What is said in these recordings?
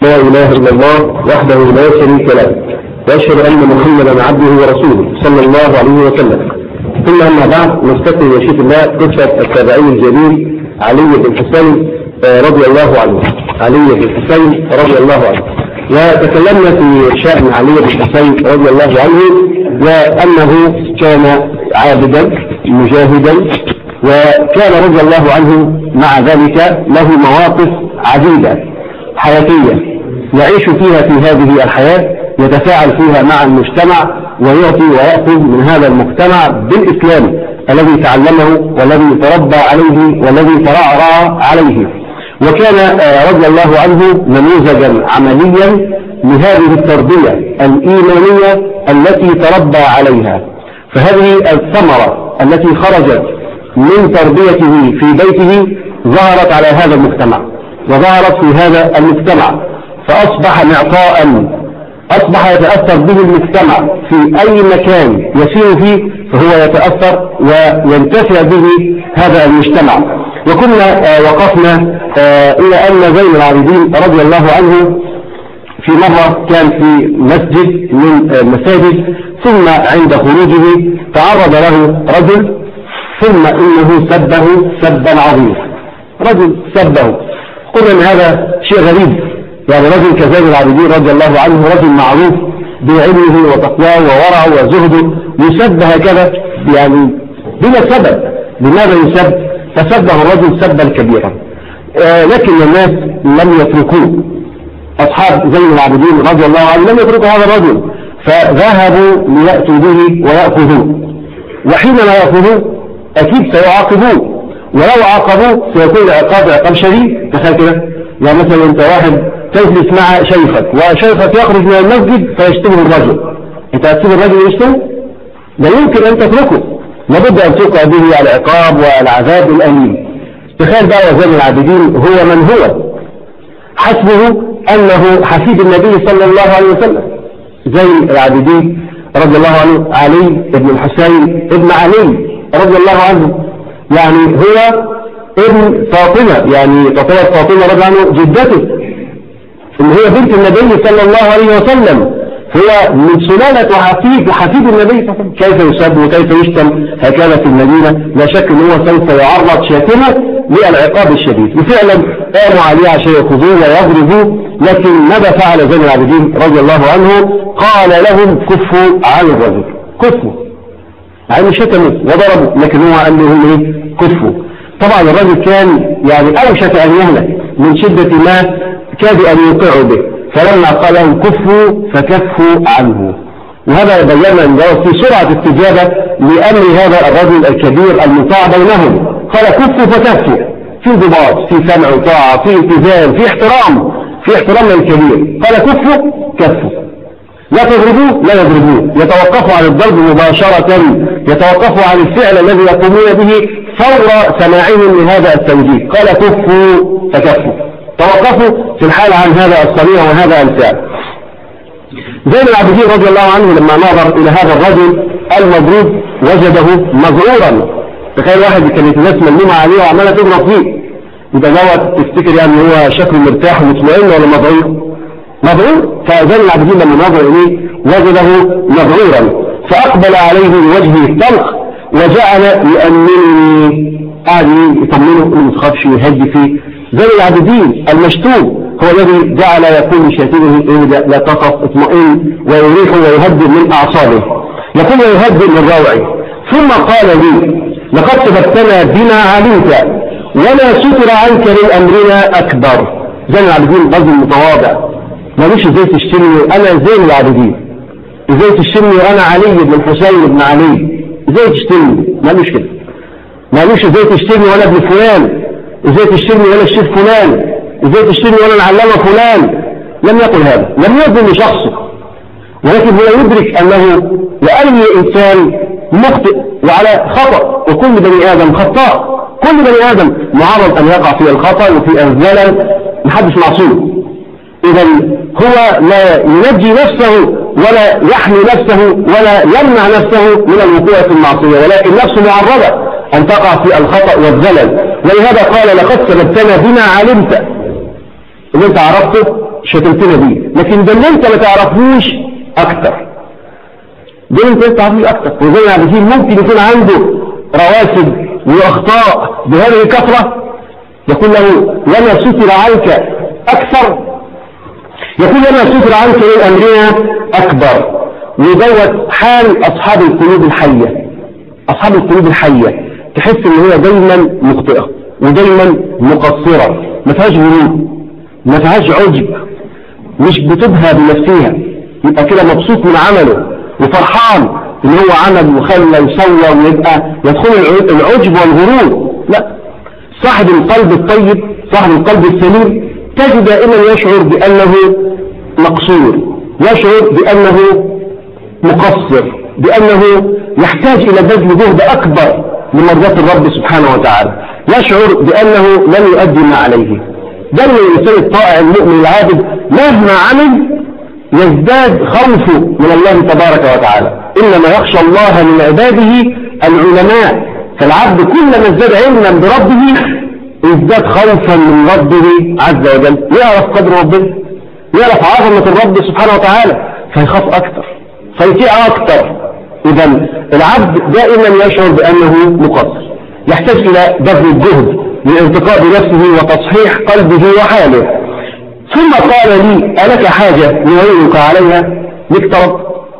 لا إله إلا الله وحده لا شريك له وأشهد أن محمدا عبده ورسوله صلى الله عليه وسلم ثم أما بعد نستكمل بشيء الله قصة التابعين الجليل علي بن حسين رضي الله عنه علي بن حسين رضي الله عنه وتكلمنا في شأن علي بن حسين رضي الله عنه وأنه كان عابدا مجاهدا وكان رضي الله عنه مع ذلك له مواقف عديدة حياتية يعيش فيها في هذه الحياة يتفاعل فيها مع المجتمع ويعطي ويأخذ من هذا المجتمع بالإسلام الذي تعلمه والذي تربى عليه والذي ترعرع عليه وكان رضي الله عنه نموذجا عمليا لهذه التربية الإيمانية التي تربى عليها فهذه الثمرة التي خرجت من تربيته في بيته ظهرت على هذا المجتمع وظهرت في هذا المجتمع فأصبح معطاء أصبح يتأثر به المجتمع في أي مكان يسير فيه فهو يتأثر وينتفع به هذا المجتمع وكنا وقفنا إلى أن زين العابدين رضي الله عنه في مرة كان في مسجد من المساجد ثم عند خروجه تعرض له رجل ثم إنه سبه سبا عظيما رجل سبه قلنا أن هذا شيء غريب يعني رجل كزين العابدين رضي الله عنه رجل معروف بعلمه وتقواه وورعه وزهده يسب هكذا يعني بلا سبب لماذا يسب فسبه الرجل سبا كبيرا آه لكن الناس لم يتركوه أصحاب زين العابدين رضي الله عنه لم يتركوا هذا الرجل فذهبوا ليأتوا به ويأخذوه وحينما يأخذوه أكيد سيعاقبوه ولو عاقبوه سيكون العقاب عقاب شديد تخيل كده يعني مثلا انت واحد تجلس مع شيخك وشيخك يخرج من المسجد فيشتم الرجل انت هتسيب الرجل يشتم لا يمكن ان تتركه لابد ان توقع به العقاب والعذاب الاليم تخيل بقى يا زين العابدين هو من هو حسبه انه حفيد النبي صلى الله عليه وسلم زين العابدين رضي الله عنه علي بن الحسين ابن علي رضي الله عنه يعني هو ابن فاطمة يعني تعتبر فاطمة رضي الله عنه جدته اللي هي بنت النبي صلى الله عليه وسلم هو من سلالة وحفيد وحفيد النبي صلى الله عليه وسلم كيف يسب وكيف يشتم هكذا في المدينة لا شك ان هو سوف يعرض شاتمه للعقاب الشديد وفعلا قاموا عليه عشان يأخذوه ويضربوه لكن ماذا فعل زين العابدين رضي الله عنه قال لهم كفوا عن الرجل كفوا يعني شتموا وضربوا لكن هو قال لهم ايه كفوا طبعا الرجل كان يعني اوشك ان يهلك من شدة ما كادوا ان يوقعوا به فلما قال لهم كفوا فكفوا عنه وهذا يبين ان في سرعة استجابة لامر هذا الرجل الكبير المطاع بينهم قال كفوا فكفوا في ضباط في سمع وطاعة في التزام في احترام في احترام للكبير قال كفوا كفوا لا تضربوه لا يضربوه يتوقفوا عن الضرب مباشرة يتوقفوا عن الفعل الذي يقومون به فور سماعهم لهذا التوجيه قال كفوا فكفوا توقفوا في الحال عن هذا الصنيع وهذا الفعل زين العابدين رضي الله عنه لما نظر إلى هذا الرجل المضروب وجده مذعورا تخيل واحد كانت الناس ملمومة عليه وعمالة تضرب فيه يبقى دوت تفتكر يعني هو شكله مرتاح ومطمئن ولا مضعور مضعور فزين العابدين لما نظر إليه وجده مذعورا فأقبل عليه بوجهه الطلق وجعل يأمنني قاعد يطمنه ما تخافش ويهدي فيه زي العابدين المشتوم هو الذي جعل يقول لشاتمه لا تخف اطمئن ويريح ويهدئ من أعصابه يقول ويهدئ من روعه ثم قال لي لقد سبقتنا بما علمت ولا ستر عنك من أمرنا أكبر زين العابدين رجل متواضع ماليش ازاي تشتمني انا زين العابدين ازاي تشتمني وانا علي بن الحسين بن علي ازاي تشتمني مالوش كده مالوش ازاي تشتمني وانا ابن فلان ازاي تشتمني وانا الشيخ فلان ازاي تشتمني وانا العلامة فلان لم يقل هذا لم يظلم شخصه ولكن هو يدرك انه لأي انسان مخطئ وعلى خطأ وكل بني ادم خطاء كل بني ادم معرض ان يقع في الخطأ وفي الزلل محدش معصوم اذا هو لا ينجي نفسه ولا يحمي نفسه ولا يمنع نفسه من الوقوع في المعصية ولكن نفسه معرضة أن تقع في الخطأ والزلل ولهذا قال لقد سببتنا بما علمت اللي انت عرفته شتمتنا بيه لكن ده اللي انت ما تعرفوش اكتر ده اللي انت ما تعرفوش اكتر وزي العابدين ممكن يكون عنده رواسب واخطاء بهذه الكثرة يقول له وما ستر عنك اكثر يقول وما ستر عنك من امرنا اكبر ودوت حال اصحاب القلوب الحية اصحاب القلوب الحية تحس ان هي دايما مخطئة ودايما مقصرة ما فيهاش غرور ما فيهاش عجب مش بتبهى بنفسها يبقى كده مبسوط من عمله وفرحان ان هو عمل وخلى وسوى ويبقى يدخل العجب والغرور لا صاحب القلب الطيب صاحب القلب السليم تجد دائما يشعر بأنه مقصور يشعر بأنه مقصر بأنه يحتاج إلى بذل جهد أكبر لمرضاة الرب سبحانه وتعالى يشعر بأنه لم يؤدي ما عليه ده الإنسان الطائع المؤمن العابد مهما عمل يزداد خوفه من الله تبارك وتعالى إنما يخشى الله من عباده العلماء فالعبد كلما ازداد علما بربه ازداد خوفا من ربه عز وجل يعرف قدر ربه يعرف عظمة الرب سبحانه وتعالى فيخاف أكثر فيطيع أكثر إذا العبد دائما يشعر بأنه مقصر يحتاج إلى بذل الجهد للانتقاء بنفسه وتصحيح قلبه وحاله ثم قال لي ألك حاجة يعينك عليها ليك طلب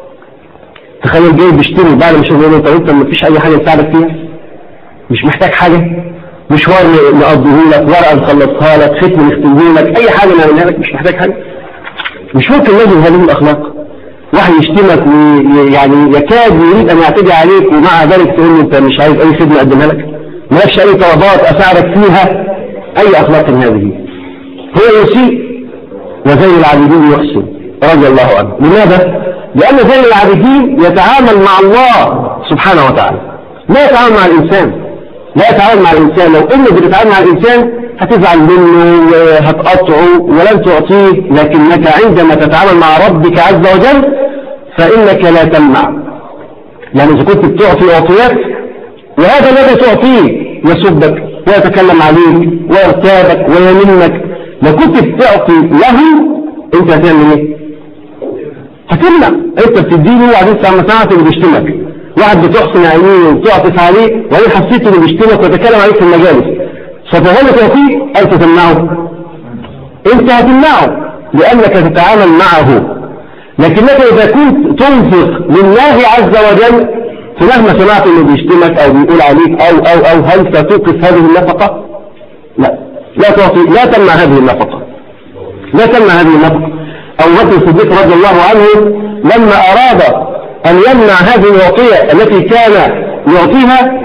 تخيل جاي بيشتري بعد ما شغل انت قلت ما فيش اي حاجة تساعدك فيها مش محتاج حاجة مشوار نقضيه لك ورقة نخلصها لك ختم نختمه لك اي حاجة نعملها لك مش محتاج حاجة مش ممكن لازم هذه الاخلاق واحد يشتمك ويعني يكاد يريد ان يعتدي عليك ومع ذلك تقول له انت مش عايز اي خدمة اقدمها لك مالكش اي طلبات اساعدك فيها اي اخلاق هذه هو يسيء وزي العابدين يحسن رضي الله عنه لماذا؟ لأن زي العابدين يتعامل مع الله سبحانه وتعالى لا يتعامل مع الإنسان لا يتعامل مع الإنسان لو إنك بتتعامل مع الإنسان هتزعل منه وهتقطعه ولن تعطيه لكنك عندما تتعامل مع ربك عز وجل فإنك لا تمنع يعني إذا كنت بتعطي أعطيات وهذا الذي تعطيه يسبك ويتكلم عليك ويرتابك ويمنك لو كنت بتعطي له انت هتعمل ايه هتمنع انت بتديله وبعدين ساعه ساعه اللي بيشتمك واحد بتحسن عينيه وبتعطف عليه وبعدين حسيت انه بيشتمك ويتكلم عليك في المجالس فتظل تعطيه انت تمنعه انت هتمنعه لانك تتعامل معه لكنك اذا كنت تنفق لله عز وجل فمهما سمعت انه بيشتمك او بيقول عليك او او او هل ستوقف هذه النفقه لا لا تعطي لا تمنع هذه النفقة لا تمنع هذه النفقة أو بكر الصديق رضي الله عنه لما أراد أن يمنع هذه الوصية التي كان يعطيها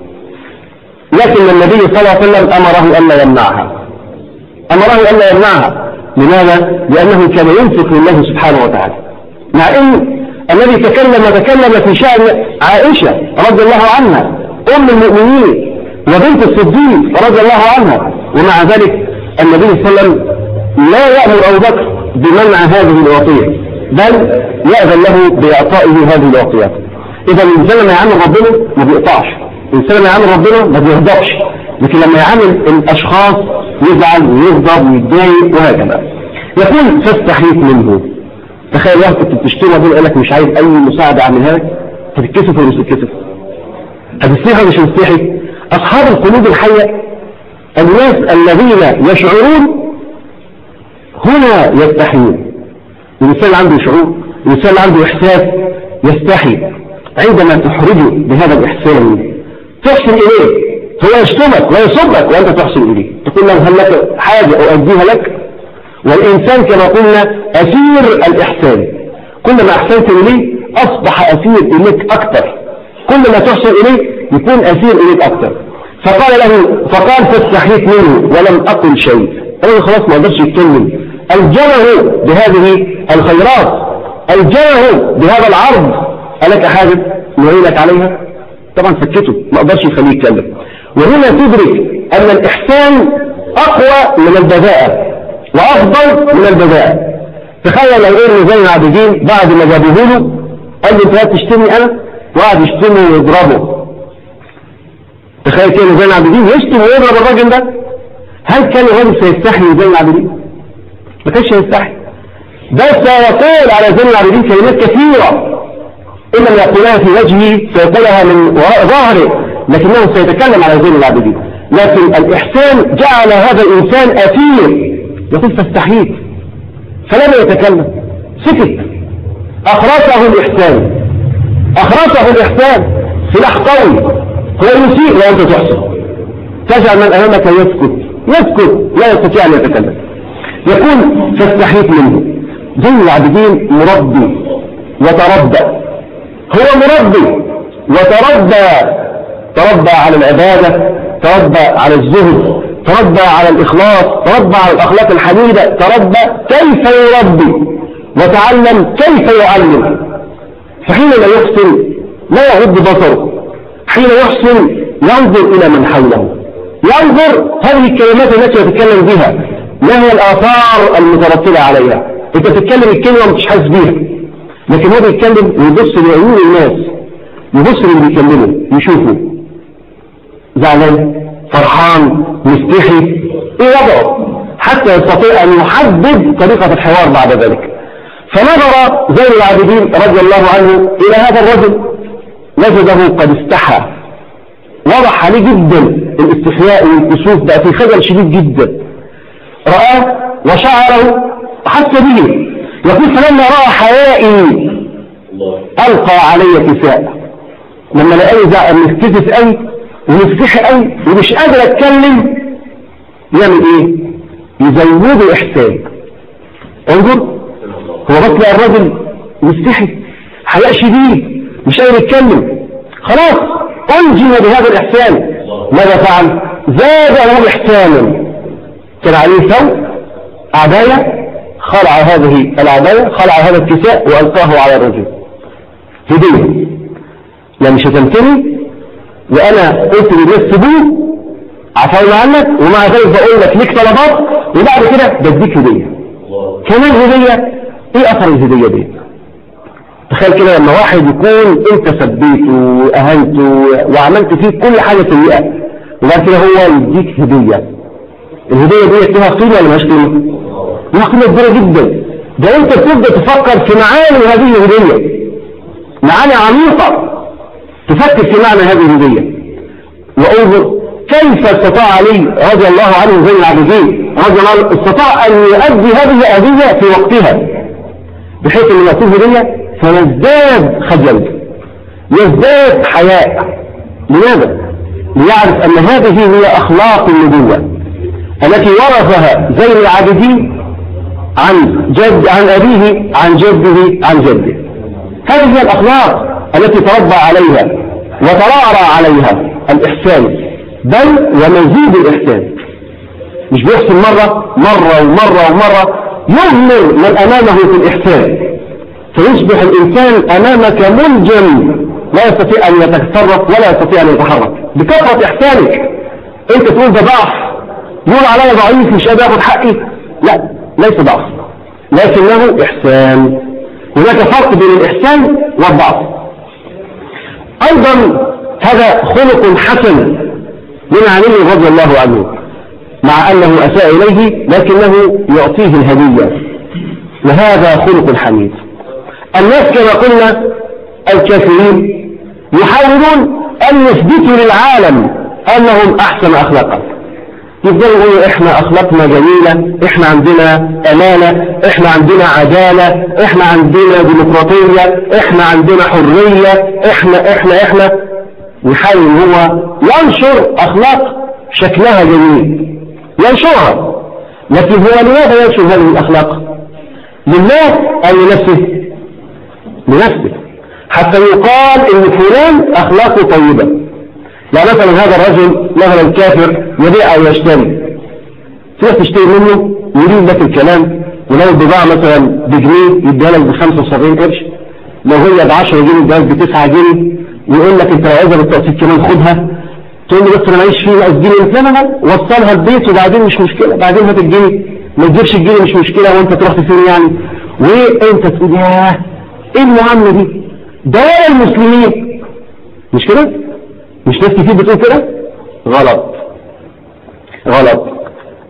لكن النبي صلى الله عليه وسلم أمره أن لا يمنعها أمره أن لا يمنعها لماذا؟ لأنه كان ينفق لله سبحانه وتعالى مع أن الذي تكلم تكلم في شأن عائشة رضي الله عنها أم المؤمنين وبنت الصديق رضي الله عنها ومع ذلك النبي صلى الله عليه وسلم لا يأمر أبو بكر بمنع هذه الوصية بل يأذن له بإعطائه هذه الوصيات إذا الإنسان لما يعمل ربنا ما بيقطعش الإنسان لما يعمل ربنا ما بيغضبش لكن لما يعمل الأشخاص يزعل ويغضب ويتضايق وهكذا يقول فاستحيت منه تخيل واحد كنت بتشتري ربنا يقول لك مش عايز أي مساعدة أعملها لك هتتكسف ولا مش هتتكسف هتستحي ولا مش هتستحي أصحاب القلوب الحية الناس الذين يشعرون هنا يستحيون الإنسان عنده شعور الإنسان عنده إحساس يستحي عندما تحرجه بهذا الإحسان تحسن إليه هو يشتمك ويصبك وأنت تحسن إليه تقول له هل لك حاجة أؤديها لك والإنسان كما قلنا أسير الإحسان كلما أحسنت إليه أصبح أسير إليك أكثر كلما تحسن إليه يكون أسير إليك أكثر فقال له فقال فاستحيت منه ولم أقل شيء قال خلاص ما اقدرش يتكلم الجمه بهذه الخيرات الجمه بهذا العرض ألك حاجة نعينك عليها طبعا سكته ما اقدرش يخليه يتكلم وهنا تدرك أن الإحسان أقوى من البذاءة وأفضل من البذاءة تخيل لو إيه زي العابدين بعد ما جابوه له قال له أنت تشتمي أنا وقعد يشتمه ويضربه تخيل كده زي العابدين يشتم ويضرب الراجل ده هل كان الراجل سيستحي زي العابدين ما كانش يستحي بس يقول على زين العابدين كلمات كثيرة إن لم يقولها في وجهه سيقولها من وراء ظهره لكنه سيتكلم على زين العابدين لكن الإحسان جعل هذا الإنسان أثير يقول فاستحيت فلم يتكلم سكت أخرسه الإحسان أخرسه الإحسان سلاح قوي هو يسيء وأنت تحسن تجعل من أمامك يسكت يسكت لا يستطيع أن يتكلم يقول فاستحيت منه زين العابدين مربي وتربى هو مربي وتربى تربى على العبادة تربى على الزهد تربى على الإخلاص تربى على الأخلاق الحميدة تربى كيف يربي وتعلم كيف يعلم فحين لا يحسن لا يغض بصره حين يحسن ينظر إلى من حوله ينظر هذه الكلمات التي يتكلم بها ما هي الآثار المترتبة عليها انت تتكلم الكلمة ومش حاسس بيها لكن هو بيتكلم ويبص لعيون الناس يبص اللي بيكلمه يشوفه زعلان فرحان مستحي ايه وضعه حتى يستطيع ان يحدد طريقة الحوار بعد ذلك فنظر زين العابدين رضي الله عنه الى هذا الرجل وجده قد استحى وضح عليه جدا الاستحياء والكسوف بقى في خجل شديد جدا رآه وشعره وحس به يقول فلما رأى حيائي ألقى علي كساء لما لقاني زعق مستفز قوي ومستحي قوي ومش قادر اتكلم يعمل ايه يزود احسان انظر هو بس لقى الراجل مستحي حياء شديد مش قادر يتكلم خلاص انجم بهذا الاحسان ماذا فعل زاد له احسانا كان عليه ثوب عباية خلع هذه العباية خلع هذا الكساء وألقاه على الرجل هدية يعني شتمتني وأنا قلت للناس سيبوه عفونا عنك ومع ذلك بقول لك ليك طلبات وبعد كده بديك هدية كمان هدية ايه اثر الهدية دي تخيل كده لما واحد يكون انت سبيته واهنته وعملت فيه كل حاجة سيئة وبعد كده هو يديك هدية الهدية دي فيها قيمة ولا مش قيمة؟ لها قيمة كبيرة جدا ده انت بتبدأ تفكر في معاني هذه الهدية معاني عميقة تفكر في معنى هذه الهدية وانظر كيف استطاع علي رضي الله عنه زين العابدين رضي الله عنه استطاع ان يؤدي هذه الهدية في وقتها بحيث ان يأتيه هدية فيزداد خجل يزداد حياء لماذا؟ ليعرف ان هذه هي اخلاق النبوة التي ورثها زين العابدين عن جد عن أبيه عن جده عن جده هذه هي الأخلاق التي تربى عليها وترعرع عليها الإحسان بل ومزيد الإحسان مش بيحسن مرة مرة ومرة ومرة يغمر من أمامه في الإحسان فيصبح الإنسان أمامك ملجم لا يستطيع أن يتصرف ولا يستطيع أن يتحرك بكثرة إحسانك أنت تقول ده ضعف يقول علي ضعيف مش قادر ياخد حقي لا ليس ضعف لكنه إحسان هناك فرق بين الإحسان والضعف أيضا هذا خلق حسن من علي رضي الله عنه مع أنه أساء إليه لكنه يعطيه الهدية وهذا خلق حميد الناس كما قلنا الكافرين يحاولون أن يثبتوا للعالم أنهم أحسن أخلاقا يفضلوا يقولوا احنا اخلاقنا جميلة احنا عندنا امانة احنا عندنا عدالة احنا عندنا ديمقراطية احنا عندنا حرية احنا احنا احنا يحاول ان هو ينشر اخلاق شكلها جميل ينشرها لكن هو لماذا ينشر هذه الاخلاق لله او لنفسه لنفسه حتى يقال ان فلان اخلاقه طيبة يعني مثلا هذا الرجل مثلا كافر يبيع او يشتري تروح تشتري منه يريد لك الكلام ولو البضاعة مثلا بجنيه يديها لك ب 75 قرش لو هي ب 10 جنيه يديها لك ب 9 جنيه ويقول لك انت لو عايزها بالتقسيط كمان خدها تقول له بس انا معيش فيه ناقص جنيه لا لا لا وصلها البيت وبعدين مش مشكلة بعدين هات الجنيه ما تجيبش الجنيه مش مشكلة وانت تروح فين يعني وانت تقول ياه ايه المعاملة دي ده ولا المسلمين مش كده مش ناس كتير بتقول كده غلط غلط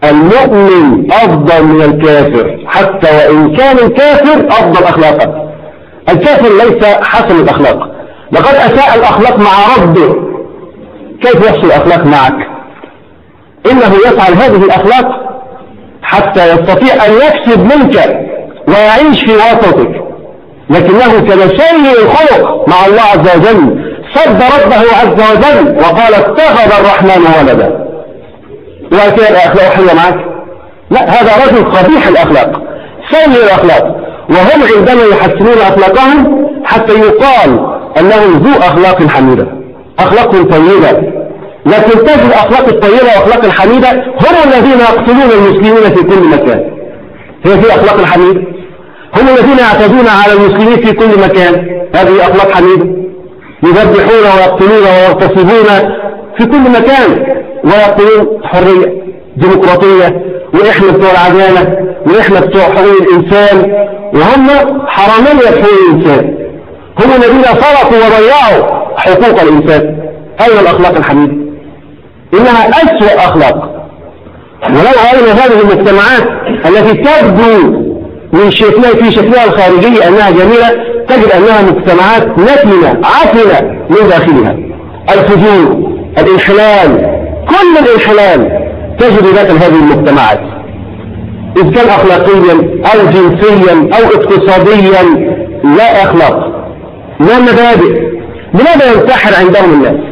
المؤمن أفضل من الكافر حتى وإن كان الكافر أفضل أخلاقا الكافر ليس حسن الأخلاق لقد أساء الأخلاق مع ربه كيف يحصل الأخلاق معك إنه يفعل هذه الأخلاق حتى يستطيع أن يكسب منك ويعيش في وسطك لكنه كان سيء الخلق مع الله عز وجل صد ربه عز وجل وقال اتخذ الرحمن ولدا وكان الأخلاق حلوة معك لا هذا رجل قبيح الأخلاق سيء الأخلاق وهم عندما يحسنون أخلاقهم حتى يقال أنهم ذو أخلاق حميدة أخلاق طيبة لكن تجد الأخلاق الطيبة والأخلاق الحميدة هم الذين يقتلون المسلمين في كل مكان هي في أخلاق الحميدة هم الذين يعتدون على المسلمين في كل مكان هذه أخلاق حميدة يذبحون ويقتلون ويغتصبون في كل مكان ويقولون حرية ديمقراطية وإحنا بتوع العدالة وإحنا بتوع حقوق الإنسان وهم حرامية حقوق الإنسان هم الذين صرفوا وضيعوا حقوق الإنسان أين الأخلاق الحميدة إنها أسوأ أخلاق ولو رأينا هذه المجتمعات التي تبدو من شكلها في شكلها الخارجي أنها جميلة تجد أنها مجتمعات نتنة عفنة من داخلها الفجور الانحلال كل الانحلال تجد داخل هذه المجتمعات إذ كان أخلاقيا أو جنسيا أو اقتصاديا لا أخلاق لا مبادئ لماذا ينتحر عندهم الناس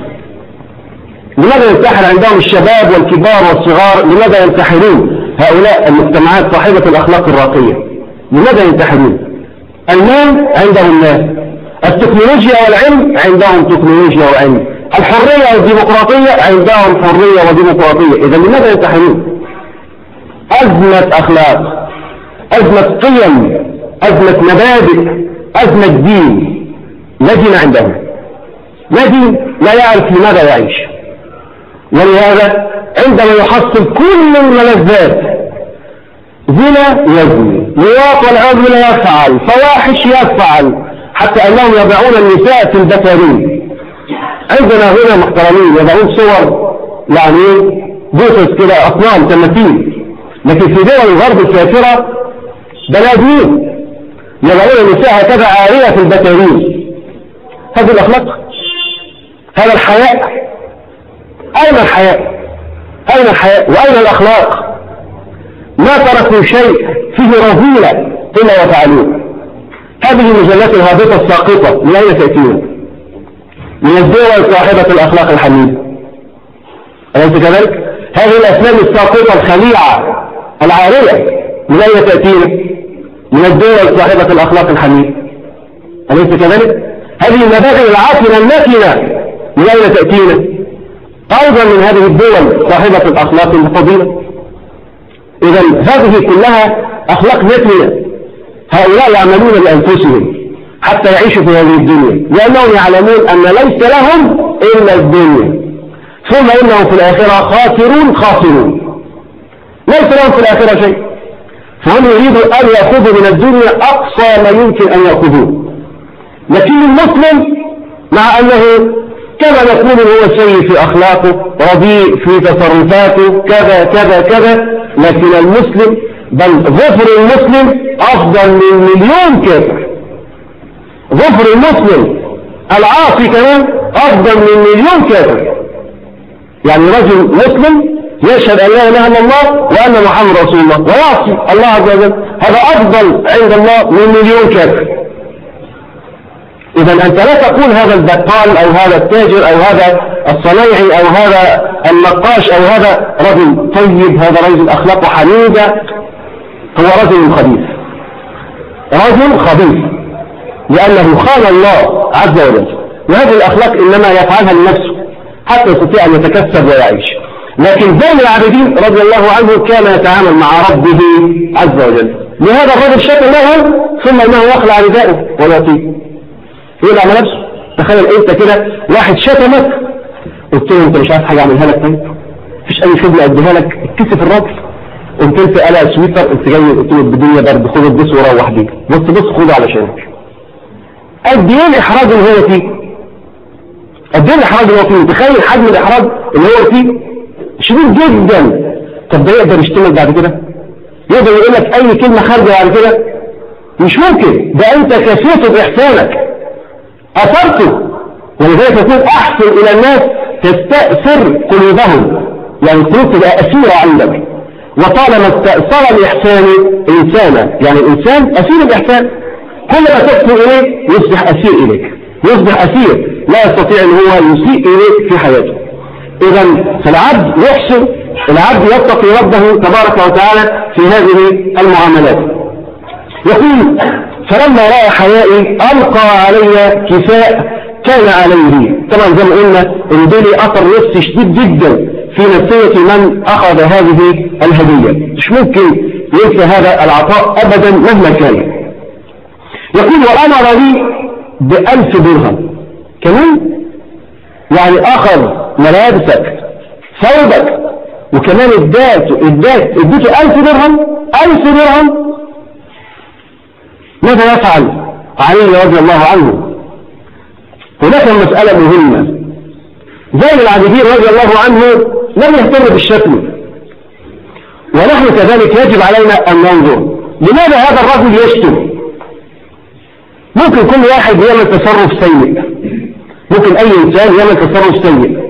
لماذا ينتحر عندهم الشباب والكبار والصغار لماذا ينتحرون هؤلاء المجتمعات صاحبة الأخلاق الراقية لماذا ينتحرون المال عندهم مال التكنولوجيا والعلم عندهم تكنولوجيا وعلم الحرية والديمقراطية عندهم حرية وديمقراطية إذا لماذا ينتحرون أزمة أخلاق أزمة قيم أزمة مبادئ أزمة دين لا دين عندهم لا دين لا يعرف لماذا يعيش ولهذا عندما يحصل كل الملذات زنا يزني لواط والعياذ لا يفعل فواحش يفعل حتى انهم يضعون النساء في البكارين عندنا هنا محترمين يضعون صور يعني بوسس كده اصنام تماثيل لكن في دول الغرب الكافره بلادين يضعون النساء هكذا عاريه في البكارين هذه الاخلاق هذا الحياء أين الحياء أين الحياء وأين الأخلاق ما تركوا شيء فيه رذيلة إلا وفعلوه هذه المجلات الهابطة الساقطة من أين تأتيون من الدول صاحبة الأخلاق الحميدة أليس كذلك هذه الأسلام الساقطة الخليعة العارية من أين تأتينا من الدول صاحبة الأخلاق الحميدة أليس كذلك هذه المبادئ العاطلة الناتنة من أين تأتينا أيضا من هذه الدول صاحبة الأخلاق الفضيلة إذا هذه كلها أخلاق نتنية هؤلاء يعملون لأنفسهم حتى يعيشوا في هذه الدنيا لأنهم يعلمون أن ليس لهم إلا الدنيا ثم إنهم في الآخرة خاسرون خاسرون ليس لهم في الآخرة شيء فهم يريدوا أن يأخذوا من الدنيا أقصى ما يمكن أن يأخذوه لكن المسلم مع أنه كما نقول هو سيء في أخلاقه رديء في تصرفاته كذا كذا كذا لكن المسلم بل ظفر المسلم أفضل من مليون كافر ظفر المسلم العاصي كمان أفضل من مليون كافر يعني رجل مسلم يشهد أن لا إله إلا الله وأن محمد رسول الله ويعصي الله عز وجل هذا أفضل عند الله من مليون كافر إذا أنت لا تقول هذا البقال أو هذا التاجر أو هذا الصنايعي أو هذا النقاش أو هذا رجل طيب هذا رجل أخلاقه حميدة هو رجل خبيث رجل خبيث لأنه خان الله عز وجل وهذه الأخلاق إنما يفعلها لنفسه حتى يستطيع أن يتكسب ويعيش لكن زين العابدين رضي الله عنه كان يتعامل مع ربه عز وجل لهذا الرجل شكر له ثم انه يخلع رداءه ويعطيه يقول على نفسه تخيل انت كده واحد شتمك قلت له انت مش عارف حاجه اعملها لك طيب مفيش اي خدمه اديها لك اتكسف الراجل قمت انت قلع سويتر قلت جاي قلت له الدنيا برد خد البس وروح بيك بص بص خده علشانك قد ايه الاحراج اللي هو فيه قد ايه الاحراج اللي هو فيه تخيل حجم الاحراج اللي هو فيه شديد جدا طب ده يقدر يشتمل بعد كده يقدر يقول لك اي كلمة خارجة بعد كده مش ممكن ده انت كسيت باحسانك اثرته ولذلك يكون احسن الى الناس تستأثر قلوبهم يعني القلوب تبقى اسيرة عندك وطالما استأثر الإحسان إنسانا يعني الإنسان أسير الإحسان كل ما تكفر إليه يصبح أسير إليك يصبح أسير لا يستطيع أن هو يسيء إليك في حياته إذا فالعبد يحسن العبد يتقي ربه تبارك وتعالى في هذه المعاملات يقول فلما رأى حيائي ألقى علي كفاء كان عليه طبعا زي ما قلنا ان دول اثر نفسي شديد جدا في نفسية من اخذ هذه الهدية مش ممكن ينسى هذا العطاء ابدا مهما كان يقول وامر لي بألف درهم كمان يعني اخذ ملابسك ثوبك وكمان اداك اداك اديته ألف درهم ألف درهم ماذا يفعل علي رضي الله عنه هناك مسألة مهمة زين العابدين رضي الله عنه لم يهتم بالشتم ونحن كذلك يجب علينا أن ننظر لماذا هذا الرجل يشتم ممكن كل واحد يعمل تصرف سيء ممكن أي إنسان يعمل تصرف سيء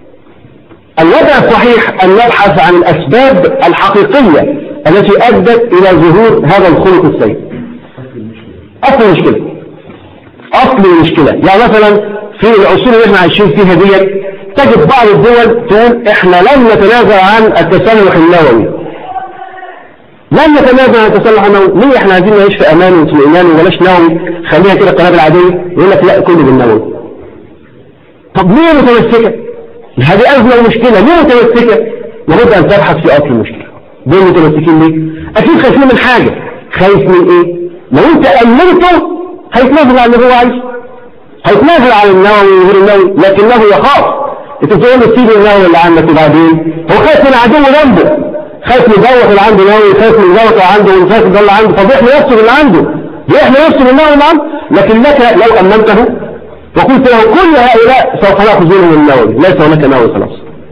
الوضع الصحيح أن نبحث عن الأسباب الحقيقية التي أدت إلى ظهور هذا الخلق السيء أصل المشكلة أصل المشكلة يعني مثلا في العصور اللي احنا عايشين فيها ديت تجد بعض الدول تقول احنا لن نتنازع عن التسلح النووي لن نتنازع عن التسلح النووي ليه احنا عايزين نعيش في امان واطمئنان وبلاش نووي خليها كده قنابل عاديه يقول لك لا كله بالنووي طب ليه متمسكه هذه ازمه ومشكله ليه متمسكه لابد ان تبحث في اصل المشكله دول متمسكين ليه اكيد خايفين من حاجه خايف من ايه لو انت امنته هيتنازل عن اللي هو عايزه هيتنازل عن النووي وغير النووي لكنه يخاف انت تقول له سيب النووي اللي عندك وبعدين هو خايف من عدو جنبه خايف من دوت اللي عنده نووي خايف من دوت اللي عنده وخايف من اللي عنده طب احنا نفسه اللي عنده يحمي نفسه من النووي اللي عنده لكن لك لو امنته وقلت له كل هؤلاء سوف ياخذون من النووي ليس هناك نووي خلاص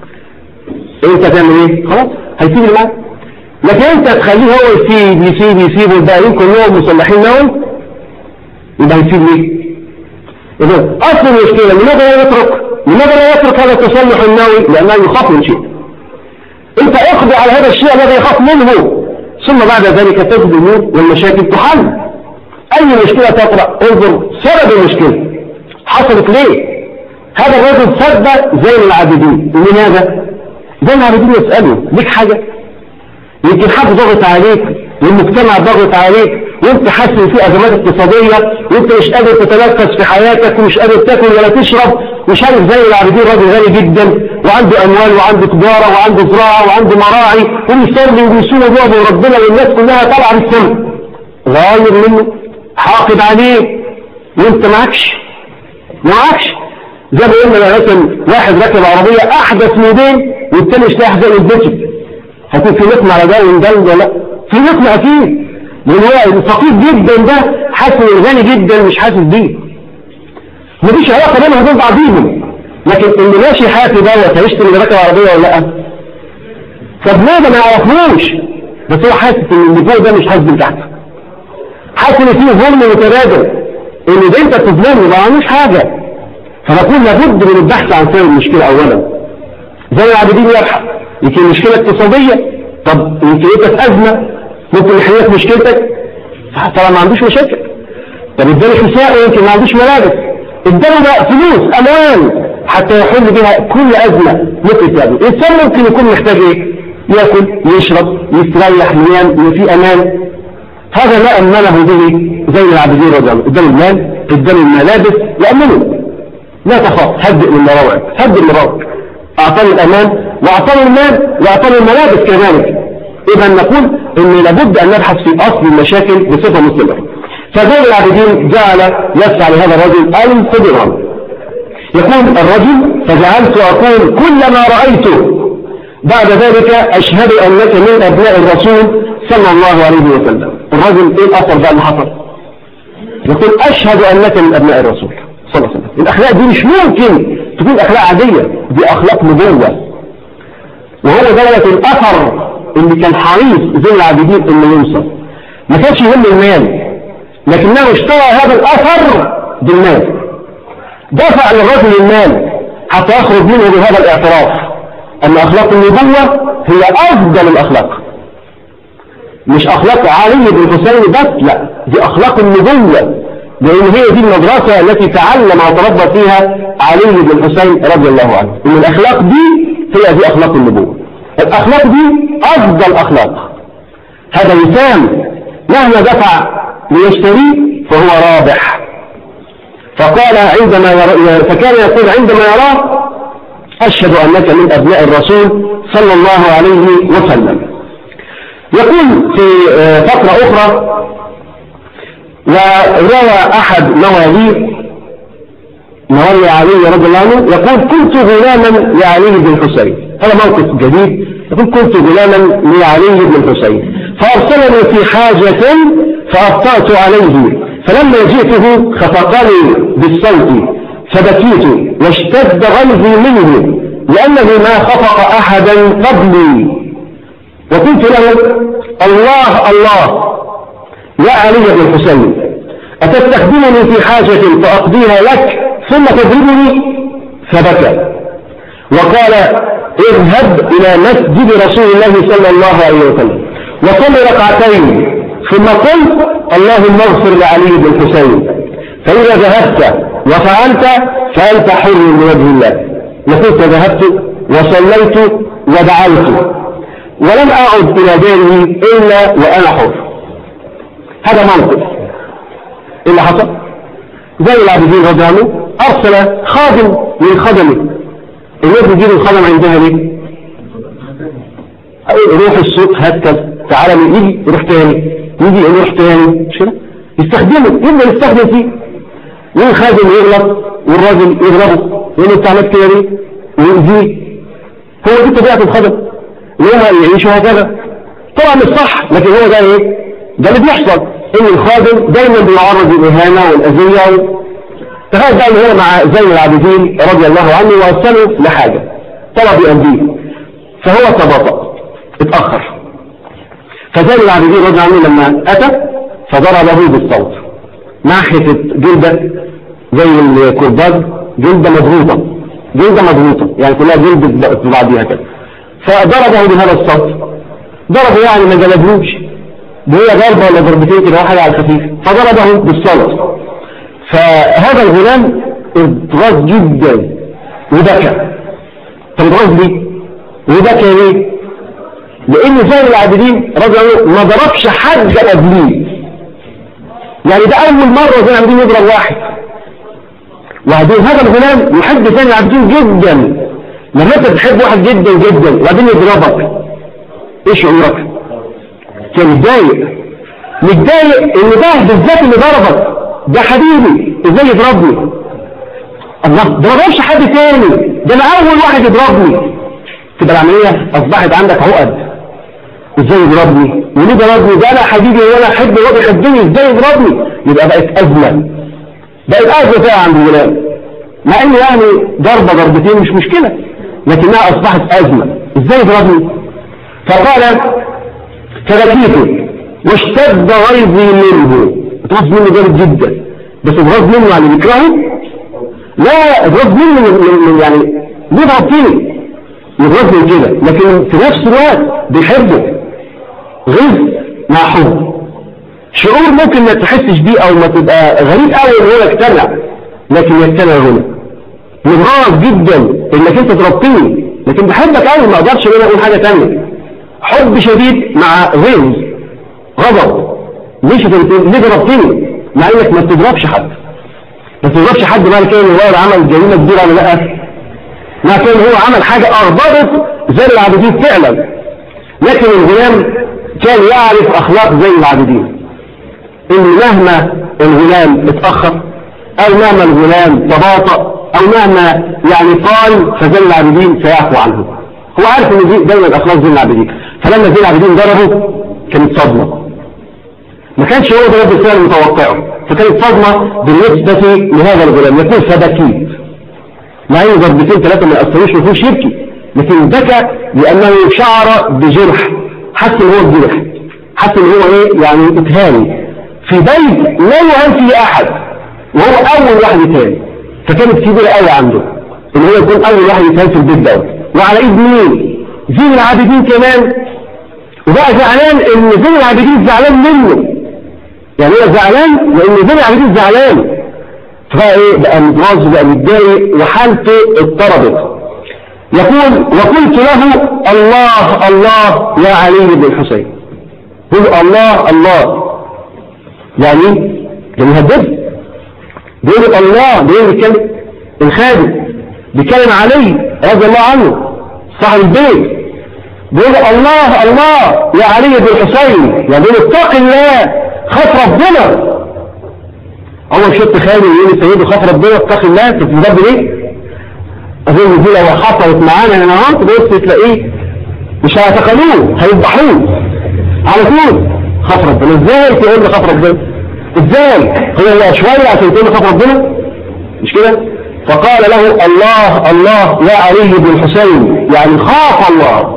انت تعمل ايه خلاص هيسيب اللي معاك لكن انت تخليه هو يسيب يسيب يسيب والباقيين كلهم مسلحين نووي يبقى يسيب ليه إذا أصل المشكلة لماذا لا يترك لماذا لا يترك هذا التسلح النووي لأنه يخاف من شيء أنت اقضي على هذا الشيء الذي يخاف منه ثم بعد ذلك تجد الأمور والمشاكل تحل أي مشكلة تطرأ انظر سبب المشكلة حصلت ليه هذا الرجل سب زين العابدين لماذا زين العابدين يسأله ليك حاجة يمكن حد ضغط عليك والمجتمع ضغط عليك وانت حاسس في ازمات اقتصادية وانت مش قادر تتنفس في حياتك ومش قادر تاكل ولا تشرب مش عارف زي العابدين راجل غني جدا وعنده اموال وعنده تجارة وعنده زراعة وعنده مراعي وبيصلي وبيصوم وبيعبد ربنا والناس كلها طالعه بالسما غاير منه حاقد عليه وانت معكش معكش زي ما قلنا مثلا واحد راكب عربية احدث موديل والتاني مش لاقي زي البيت هيكون في نقمة على ده وده ولا لا في نقمة اكيد لان هو الفقير جدا ده حاسس الغني جدا مش حاسس بيه مفيش علاقه بينهم وبين بعضيهم لكن اللي ماشي حافي دوت هيشتري اللي راكب عربيه ولا لا طب ليه ده ما يعرفوش بس هو حاسس ان اللي فوق ده مش حاسس بالتحت حاسس ان فيه ظلم متبادل ان ده انت بتظلمه ما عملوش حاجه فنقول لابد من البحث عن سبب المشكله اولا زي العابدين يبحث يمكن مشكله اقتصاديه طب يمكن انت في ازمه ممكن يحلك مشكلتك طبعا ما عندوش مشاكل طب اداني حساء ويمكن ما عندوش ملابس اداني بقى فلوس اموال حتى يحل بها كل ازمه ممكن تقابله الانسان ممكن يكون محتاج ايه ياكل يشرب يستريح ينام في امان هذا ما امنه به زي العابدين رضي الله اداني المال اداني الملابس يامنه لا تخاف هدئ من مراوعك هدئ من مراوعك اعطاني الامان واعطاني المال واعطاني الملابس كذلك إذا نقول أن لابد أن نبحث في أصل المشاكل بصفة مستمرة فزين العابدين جعل يسعى لهذا الرجل ألف درهم يقول الرجل فجعلت أقول كل ما رأيته بعد ذلك أشهد أنك من أبناء الرسول صلى الله عليه وسلم الرجل إيه الأثر بقى اللي حصل يقول أشهد أنك من أبناء الرسول صلى الله عليه وسلم الأخلاق دي مش ممكن تكون أخلاق عادية دي أخلاق نبوة وهو دوت الأثر اللي كان حريص زين العابدين انه يوصل ما كانش يهم المال لكنه اشترى هذا الاثر بالمال دفع للرجل المال حتى يخرج منه بهذا الاعتراف ان اخلاق النبوة هي افضل الاخلاق مش اخلاق علي بن حسين بس لا دي اخلاق النبوة لان هي دي المدرسة التي تعلم وتربى فيها علي بن حسين رضي الله عنه ان الاخلاق دي هي دي اخلاق النبوة الاخلاق دي افضل اخلاق هذا وسام مهما دفع ليشتريه فهو رابح فقال عندما يرى فكان يقول عندما يراه أشهد أنك من أبناء الرسول صلى الله عليه وسلم يقول في فترة أخرى وروى أحد مواليه مولي علي رضي الله عنه يقول كنت غلاما لعلي بن الحسين هذا موقف جديد يقول كنت غلاما لعلي بن الحسين فأرسلني في حاجة فأبطأت عليه فلما جئته خفقني بالصوت فبكيت واشتد غلبي منه لأنه ما خفق أحدا قبلي وقلت له الله الله يا علي بن الحسين أتستخدمني في حاجة فأقضيها لك ثم تضربني فبكى وقال اذهب إلى مسجد رسول الله صلى الله عليه وسلم وصل ركعتين ثم قلت اللهم اغفر لعلي بن الحسين فإذا ذهبت وفعلت فأنت حر من وجه الله وقلت ذهبت وصليت ودعوت ولم أعد إلى داره إلا وأنا حر هذا موقف إيه اللي حصل زي العابدين رضي عنه أرسل خادم من خدمه الناس يجيب الخدم عندها ليه روح الصوت هات كذا تعالى يجي يروح تاني يجي يروح تاني مش كده يستخدمه يبدا يستخدم فيه والخادم يغلط والراجل يضربه يقول له انت عملت كده ليه ويؤذيه هو دي طبيعه الخدم اللي هم يعيشوا هكذا طبعا مش صح لكن هو ده ايه ده اللي بيحصل ان الخادم دايما بيعرض للاهانه والاذيه و... تخيل بقى ان هو مع زين العابدين رضي الله عنه وصله لحاجه طلب يؤديه فهو تباطأ اتأخر فزين العابدين رضي الله عنه لما أتى فضربه بالصوت ناحية جلدة زي الكرباج جلدة مضغوطة جلدة مضغوطة يعني كلها جلدة في بعضيها كده فضربه بهذا الصوت ضربه يعني ما جلدهوش وهي ضربة ولا ضربتين كده واحدة على الخفيف فضربه بالصوت فهذا الغلام اتغاظ جدا وبكى طب اتغاظ ليه؟ وبكى ليه؟ لان زين العابدين رضي الله ما ضربش حد قبليه يعني ده اول مرة زين العابدين يضرب واحد وبعدين هذا الغلام يحب زين العابدين جدا لما انت تحب واحد جدا جدا وبعدين يضربك ايه شعورك كان متضايق متضايق ان ده بالذات اللي ضربك ده حبيبي ازاي يضربني الله ده ما ضربش حد تاني ده انا اول واحد يضربني تبقى العمليه اصبحت عندك عقد ازاي يضربني وليه ضربني ده انا حبيبي وانا احب هو بيحبني ازاي يضربني يبقى بقت ازمه بقت ازمه فيها عند الولاد مع ان يعني ضربه ضربتين مش مشكله لكنها اصبحت ازمه ازاي يضربني فقال فبكيت واشتد غيظي منه اتغاظ منه جامد جدا بس اتغاظ منه يعني بيكرهه لا اتغاظ منه من من يعني بيضغط فيه يتغاظ من كده لكن في نفس الوقت بيحبه غيظ مع حب شعور ممكن ما تحسش بيه او ما تبقى غريب قوي ان هو يجتمع لكن يجتمع هنا يتغاظ جدا انك انت ضربتني لكن بحبك قوي ما اقدرش ان انا اقول حاجه ثانيه حب شديد مع غيظ غضب ليش ليه ضربتني مع انك ما بتضربش حد ما بتضربش حد معنى كده ان هو عمل جريمه كبيره ولا لا مع كده هو عمل حاجه اغضبت زي العابدين فعلا لكن الغلام كان يعرف اخلاق زي العابدين ان مهما الغلام اتاخر او مهما الغلام تباطأ او مهما يعني قال فزي العابدين سيعفو عنه هو عارف ان دي دايما اخلاق زي العابدين فلما زي العابدين ضربه كانت صدمه ما كانش هو ده رد الفعل متوقعه فكانت صدمة بالنسبة لهذا الغلام يقول فبكيت مع ان ضربتين ثلاثة ما يأثروش ما فيهوش يبكي لكن بكى لأنه شعر بجرح حس ان هو الجرح حس ان هو ايه يعني اتهاني في بيت لا يهان فيه احد وهو اول واحد يتهان فكانت كبيرة قوي عنده ان هو يكون اول واحد يتهان في البيت دوت وعلى ايد مين زين العابدين كمان وبقى زعلان ان زين العابدين زعلان منه يعني هو زعلان لان زين العابدين زعلان فبقى ايه بقى متغاظ بقى متضايق وحالته اضطربت يقول وقلت له الله الله يا علي بن الحسين قل الله الله يعني ده مهدد بيقول الله بيقول بيتكلم الخادم بيتكلم علي رضي الله عنه صاحب البيت بيقول الله الله يا علي بن الحسين يعني بيقول اتق الله خاف ربنا اول شفت خالي يقول سيده خاف ربنا اتق الله تتمدد ليه اظن دي لو حصلت معانا هنا اهو تبص تلاقيه مش هيعتقلوه هيذبحوه على طول خاف ربنا ازاي تقول لي خاف ربنا ازاي هو الله شويه عشان تقول لي خاف ربنا مش كده فقال له الله الله يا علي بن الحسين يعني خاف الله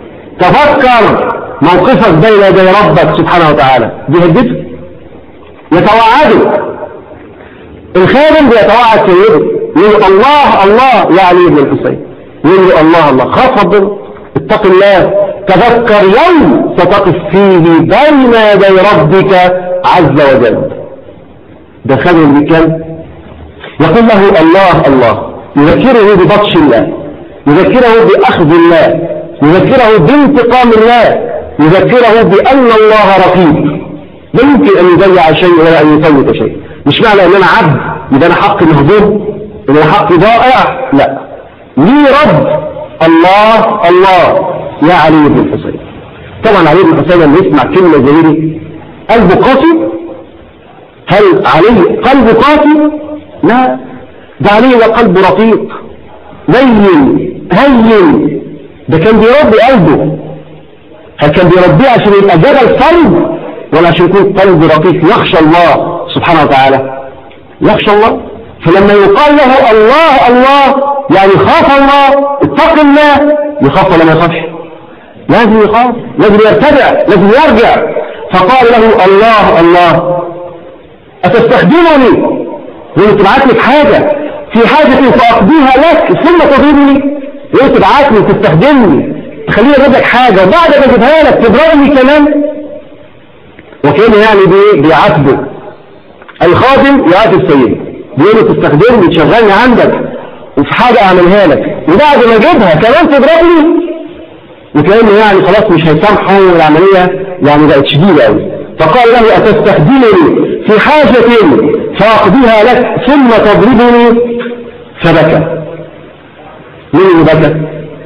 تفكر موقفك بين يدي ربك سبحانه وتعالى بيهددك يتوعدك الخادم بيتوعد سيده يقول الله الله يا علي بن الحسين يقول الله الله خاف ربنا اتق الله تذكر يوم ستقف فيه بين يدي ربك عز وجل ده خادم بكام يقول له الله الله يذكره ببطش الله يذكره بأخذ الله يذكره بانتقام الله يذكره بأن الله رقيب لا يمكن أن يضيع شيء ولا أن يفوت شيء مش معنى أن أنا عبد يبقى أنا حقي مهضوم أن أنا حقي ضائع لا لي رب الله الله يا علي بن الحسين طبعا علي بن الحسين لما يسمع كلمة زي دي قلبه قاسي هل علي قلبه قاسي لا ده علي قلبه رقيق لين هين ده كان بيربي قلبه هل كان بيربيه عشان يبقى جبل صلب ولا عشان يكون قلب رقيق يخشى الله سبحانه وتعالى يخشى الله فلما يقال له الله الله يعني خاف الله اتق الله يخاف ولا ما يخافش لازم يخاف لازم يرتدع لازم يرجع فقال له الله الله أتستخدمني يقول تبعت لك حاجة في حاجة فأقضيها لك ثم تضربني يقول تبعت لي تستخدمني تخليني اجيب لك حاجة وبعد ما اجيبها لك تضربني كمان وكان يعني بي بيعاتبه الخادم يعاتب سيده بيقول له تستخدمني تشغلني عندك وفي حاجة اعملها لك وبعد ما اجيبها كمان تضربني وكأنه يعني خلاص مش هيسامحه والعملية يعني بقت شديدة قوي فقال له أتستخدمني في حاجة فأقضيها لك ثم تضربني فبكى مين اللي بكى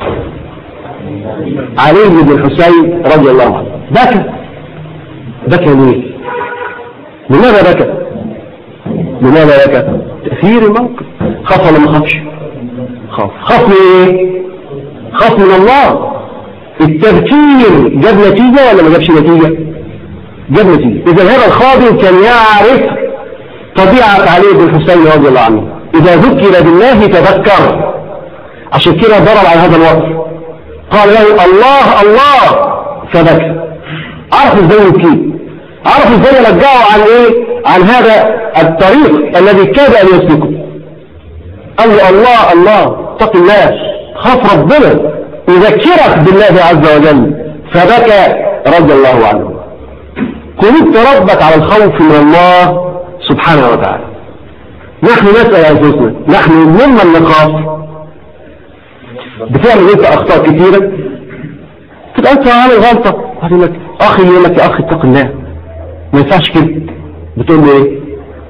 علي بن الحسين رضي الله عنه بكى بكى ليه لماذا بكى لماذا بكى تأثير الموقف خاف ولا ما خافش خاف خاف من ايه خاف من الله التفكير جاب نتيجة ولا ما جابش نتيجة جاب نتيجة إذا هذا الخادم كان يعرف طبيعة علي بن الحسين رضي الله عنه إذا ذكر بالله تذكر عشان كده ضرب على هذا الوقت قال له الله الله فبكى عرف ازاي يبكي عرف ازاي يرجعه عن ايه عن هذا الطريق الذي كاد ان يسلكه قال له الله الله اتق الله خاف ربنا يذكرك بالله عز وجل فبكى رضي الله عنه قلت ربك على الخوف من الله سبحانه وتعالى نحن نسأل أنفسنا نحن ممن نخاف بتعمل انت اخطاء كثيرة تبقى انت عامل غلطة واحد لك اخي يقول لك يا اخي اتق الله ما ينفعش كده بتقول له ايه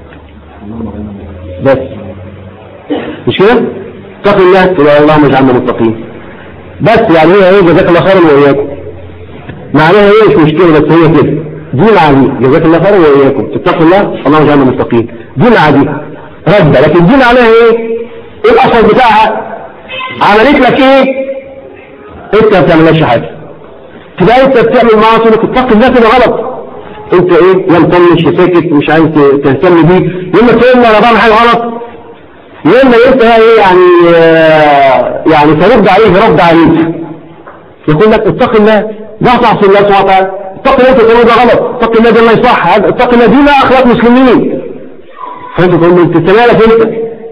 بس مش كده اتق الله تقول اللهم اجعلنا متقين بس يعني هي ايه جزاك الله خيرا واياكم معناها ايه مش مشكلة بس هي كده دين عادي جزاك الله خيرا واياكم تتقوا الله اللهم اجعلنا متقين دين عادي رد لكن دين عليها ايه ايه الاصل بتاعها عملت لك ايه انت ما بتعملش حاجه تبقى انت بتعمل معاصي انك تتقي الله كده غلط انت ايه يا مطنش ساكت مش عايز تهتم بيه يا اما تقول انا بعمل حاجه غلط يا اما انت ايه يعني آه يعني ترد عليه رد عليك يقول لك اتق الله ده تعصي الله سبحانه وتعالى اتق الله انت تقول ده غلط اتق الله ده ما يصح اتق الله دي ما اخلاق مسلمين فانت تقول له انت مالك انت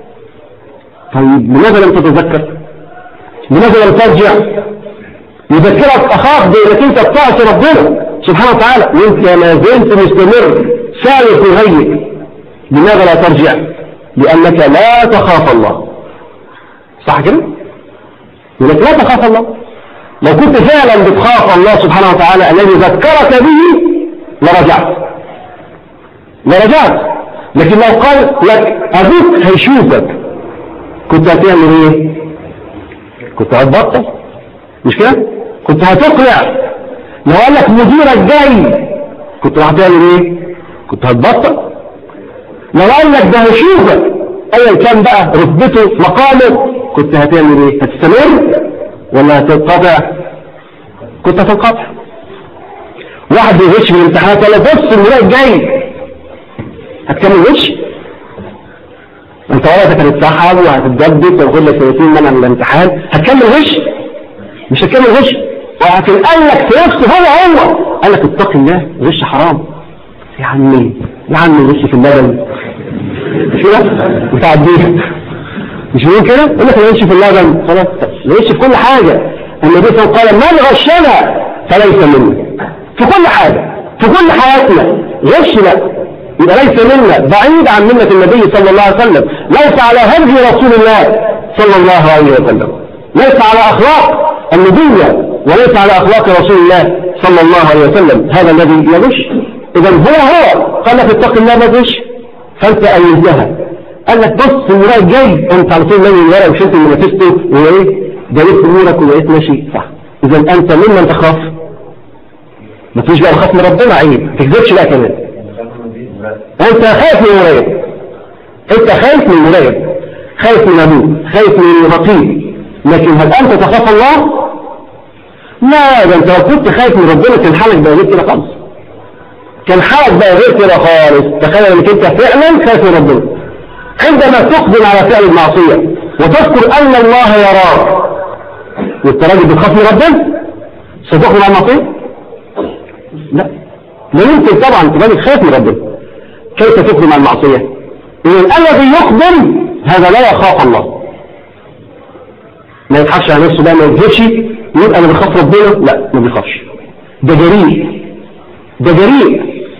طيب لماذا لم تتذكر لماذا لم ترجع يذكرك اخاك بانك انت بتعصي ربنا سبحانه وتعالى وانت ما زلت مستمر سالك وهيئ لماذا لا ترجع لانك لا تخاف الله صح كده لانك لا تخاف الله لو كنت فعلا بتخاف الله سبحانه وتعالى الذي ذكرك به لرجعت لرجعت لكن لو قال لك ابوك هيشوفك كنت هتعمل ايه كنت هتبطل مش كده كنت هتقلع لو قال لك مديرك جاي كنت هتعمل ايه كنت هتبطل لو قال لك ده هيشوفك ايا كان بقى رتبته مقامه كنت هتعمل ايه هتستمر ولا هتنقطع كنت هتنقطع واحد بيغش من الامتحانات ولا بص المراقب جاي هتكمل غش انت ورقتك هتتسحب وهتتجدد وياخد لك 30 منع من الامتحان هتكمل غش مش هتكمل غش ولكن قال لك في نفسه هو هو قال لك اتق الله غش حرام يا عمي يا عمي غش في اللبن مش كده وتعديها مش بيقول كده يقول لك غش في اللبن خلاص غش في كل حاجه النبي صلى الله عليه وسلم قال من غشنا فليس منا في كل حاجه في كل حياتنا غش لا يبقى ليس منا بعيد عن منة النبي صلى الله عليه وسلم ليس على هدي رسول الله صلى الله عليه وسلم ليس على أخلاق النبوة وليس على أخلاق رسول الله صلى الله عليه وسلم هذا الذي يغش إذا هو هو قال لك اتق الله ما تغش فأنت أيدها قال لك بص المراء جاي أنت على طول لاني الورق وشلت اللي نفسته وإيه جريت أمورك وبقيت ماشي صح إذا أنت ممن تخاف ما تجيش بقى تخاف من ربنا عيب ما تكذبش بقى كمان انت خايف من المرايب انت خايف من المرايب خايف من ابوك خايف من الرقيب لكن هل انت تخاف الله لا ده انت لو كنت خايف من ربنا كان حالك بقى غير كده خالص كان حالك بقى غير كده خالص تخيل انك انت فعلا خايف من ربنا عندما تقبل على فعل المعصية وتذكر ان الله يراك وانت راجل بتخاف من ربنا ستقبل على المعصية لا لا يمكن طبعا تبقى خايف من ربنا كيف تقدم على المعصية إذن الذي يقدم هذا لا يخاف الله ما يضحكش على نفسه بقى ما يكذبش يبقى انا بخاف ربنا لا ما بيخافش ده جريء ده جريء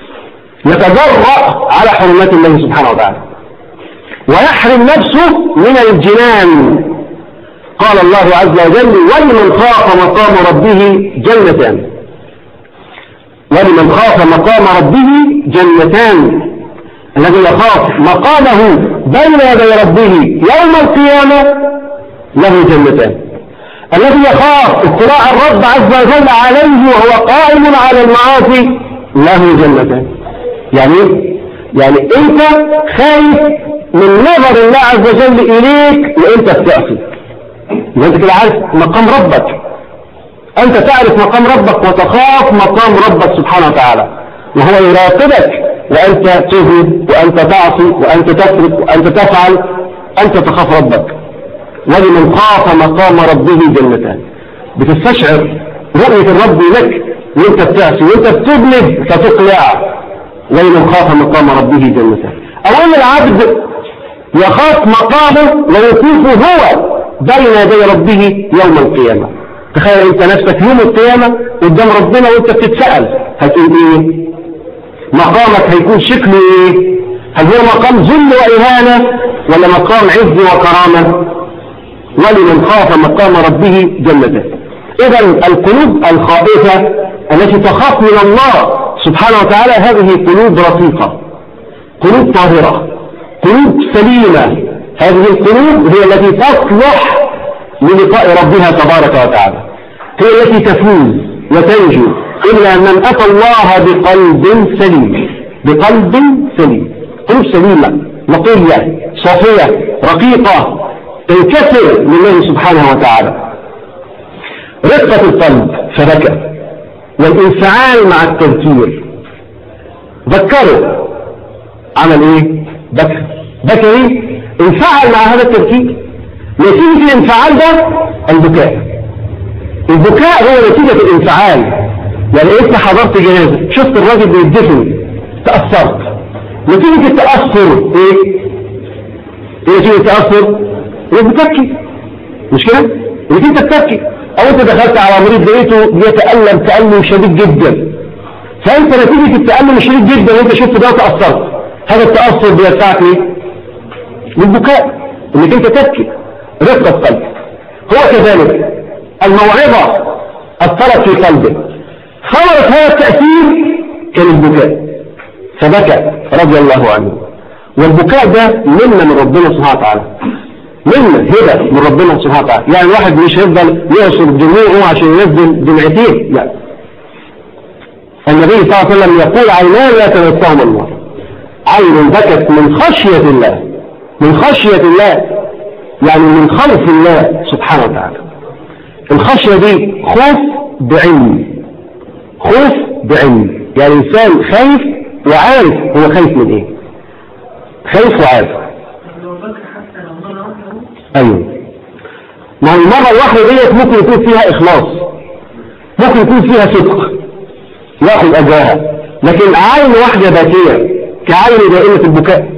يتجرأ على حرمات الله سبحانه وتعالى ويحرم نفسه من الجنان قال الله عز وجل ولمن خاف مقام ربه جنتان ولمن خاف مقام ربه جنتان الذي يخاف مقامه بين يدي ربه يوم القيامة له جنتان الذي يخاف اطلاع الرب عز وجل عليه وهو قائم على المعاصي له جنتان يعني يعني انت خايف من نظر الله عز وجل اليك وانت بتعصي يبقى انت كده عارف مقام ربك انت تعرف مقام ربك وتخاف مقام ربك سبحانه وتعالى وهو يراقبك وأنت تذنب وأنت تعصي وأنت تترك وأنت تفعل أنت تخاف ربك ولمن خاف مقام ربه جنتان بتستشعر رؤية الرب لك وانت بتعصي وانت بتذنب فتقلع ولمن خاف مقام ربه جنتان أولا العبد يخاف مقامه ويكون هو بين يدي ربه يوم القيامة تخيل انت نفسك يوم القيامة قدام ربنا وانت بتتسأل هتقول ايه مقامك هيكون شكله ايه هل هو مقام ذل وإهانة ولا مقام عز وكرامة ولمن خاف مقام ربه جنته إذا القلوب الخائفة التي تخاف من الله سبحانه وتعالى هذه قلوب رقيقة قلوب طاهرة قلوب سليمة هذه القلوب هي التي تصلح للقاء ربها تبارك وتعالى هي التي تفوز وتنجو إلا من أتى الله بقلب سليم بقلب سليم قلوب سليمة نقية صافية رقيقة تنكسر لله سبحانه وتعالى رقة القلب فبكى والانفعال مع التذكير ذكره عمل ايه بكى بكى ايه انفعل مع هذا التذكير نتيجة الانفعال ده البكاء البكاء هو نتيجة الانفعال يعني انت حضرت جنازة شفت الراجل بيدفن تأثرت نتيجة التأثر ايه ايه نتيجة التأثر ايه بتبكي مش كده انك انت بتبكي او انت دخلت على مريض لقيته بيتألم تألم شديد جدا فانت نتيجة التألم الشديد جدا اللي انت شفته ده تأثرت هذا التأثر بيدفعك ايه للبكاء انك انت تبكي رفقة قلب هو كذلك الموعظة أثرت في قلبه ثمرة هذا التأثير كان البكاء فبكى رضي الله عنه والبكاء ده منا من ربنا سبحانه وتعالى منا هبة من ربنا سبحانه وتعالى يعني الواحد مش هيفضل يعصر دموعه عشان ينزل دمعتين لا النبي صلى الله عليه وسلم يقول عينان لا تنساهم الله عين بكت من خشية الله من خشية الله يعني من خوف الله سبحانه وتعالى الخشية دي خوف بعلم خوف بعلم يعني إنسان خايف وعارف هو خايف من إيه خايف وعارف أيوه ما هي المرة الواحدة ديت ممكن يكون فيها إخلاص ممكن يكون فيها صدق ياخذ أجرها لكن عين واحدة باكية كعين دائمة البكاء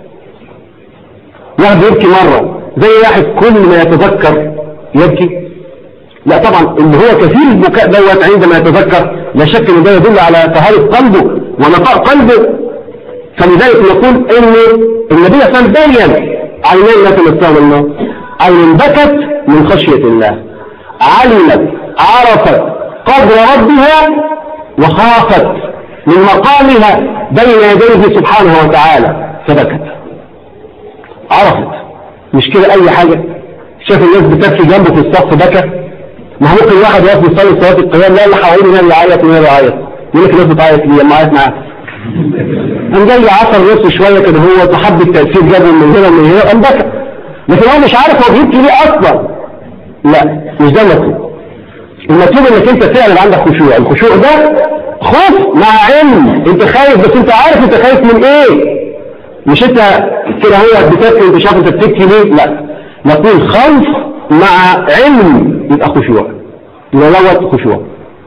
واحد يبكي مرة زي واحد كل ما يتذكر يبكي لا طبعا اللي هو كثير البكاء دوت عندما يتذكر لا شك ان ده يدل على طهارة قلبه ونقاء قلبه فلذلك نقول ان النبي صلى الله عليه وسلم بين عينين لا تمسهم النار عين بكت من خشية الله علمت عرفت قدر ربها وخافت من مقامها بين يديه سبحانه وتعالى فبكت عرفت مش كده اي حاجة شاف الناس بتبكي جنبه في الصف بكى ما هو ممكن واحد يقف يصلي صلاه القيام لا اللي حواليه مين اللي يعيط ومين اللي يعيط يقول لك الناس بتعيط ليه ما عيط معاه قام جاي عصر نص شويه كده هو تحب التاثير جابه من هنا ومن هنا قام بكى لكن هو مش عارف هو بيبكي ليه اصلا لا مش ده المطلوب المطلوب انك انت فعلا عندك خشوع الخشوع ده خوف مع علم انت خايف بس انت عارف انت خايف من ايه مش انت كده هو بتبكي انت شايف انت بتبكي ليه لا نقول خوف مع علم يبقى خشوع يبقى دوت خشوع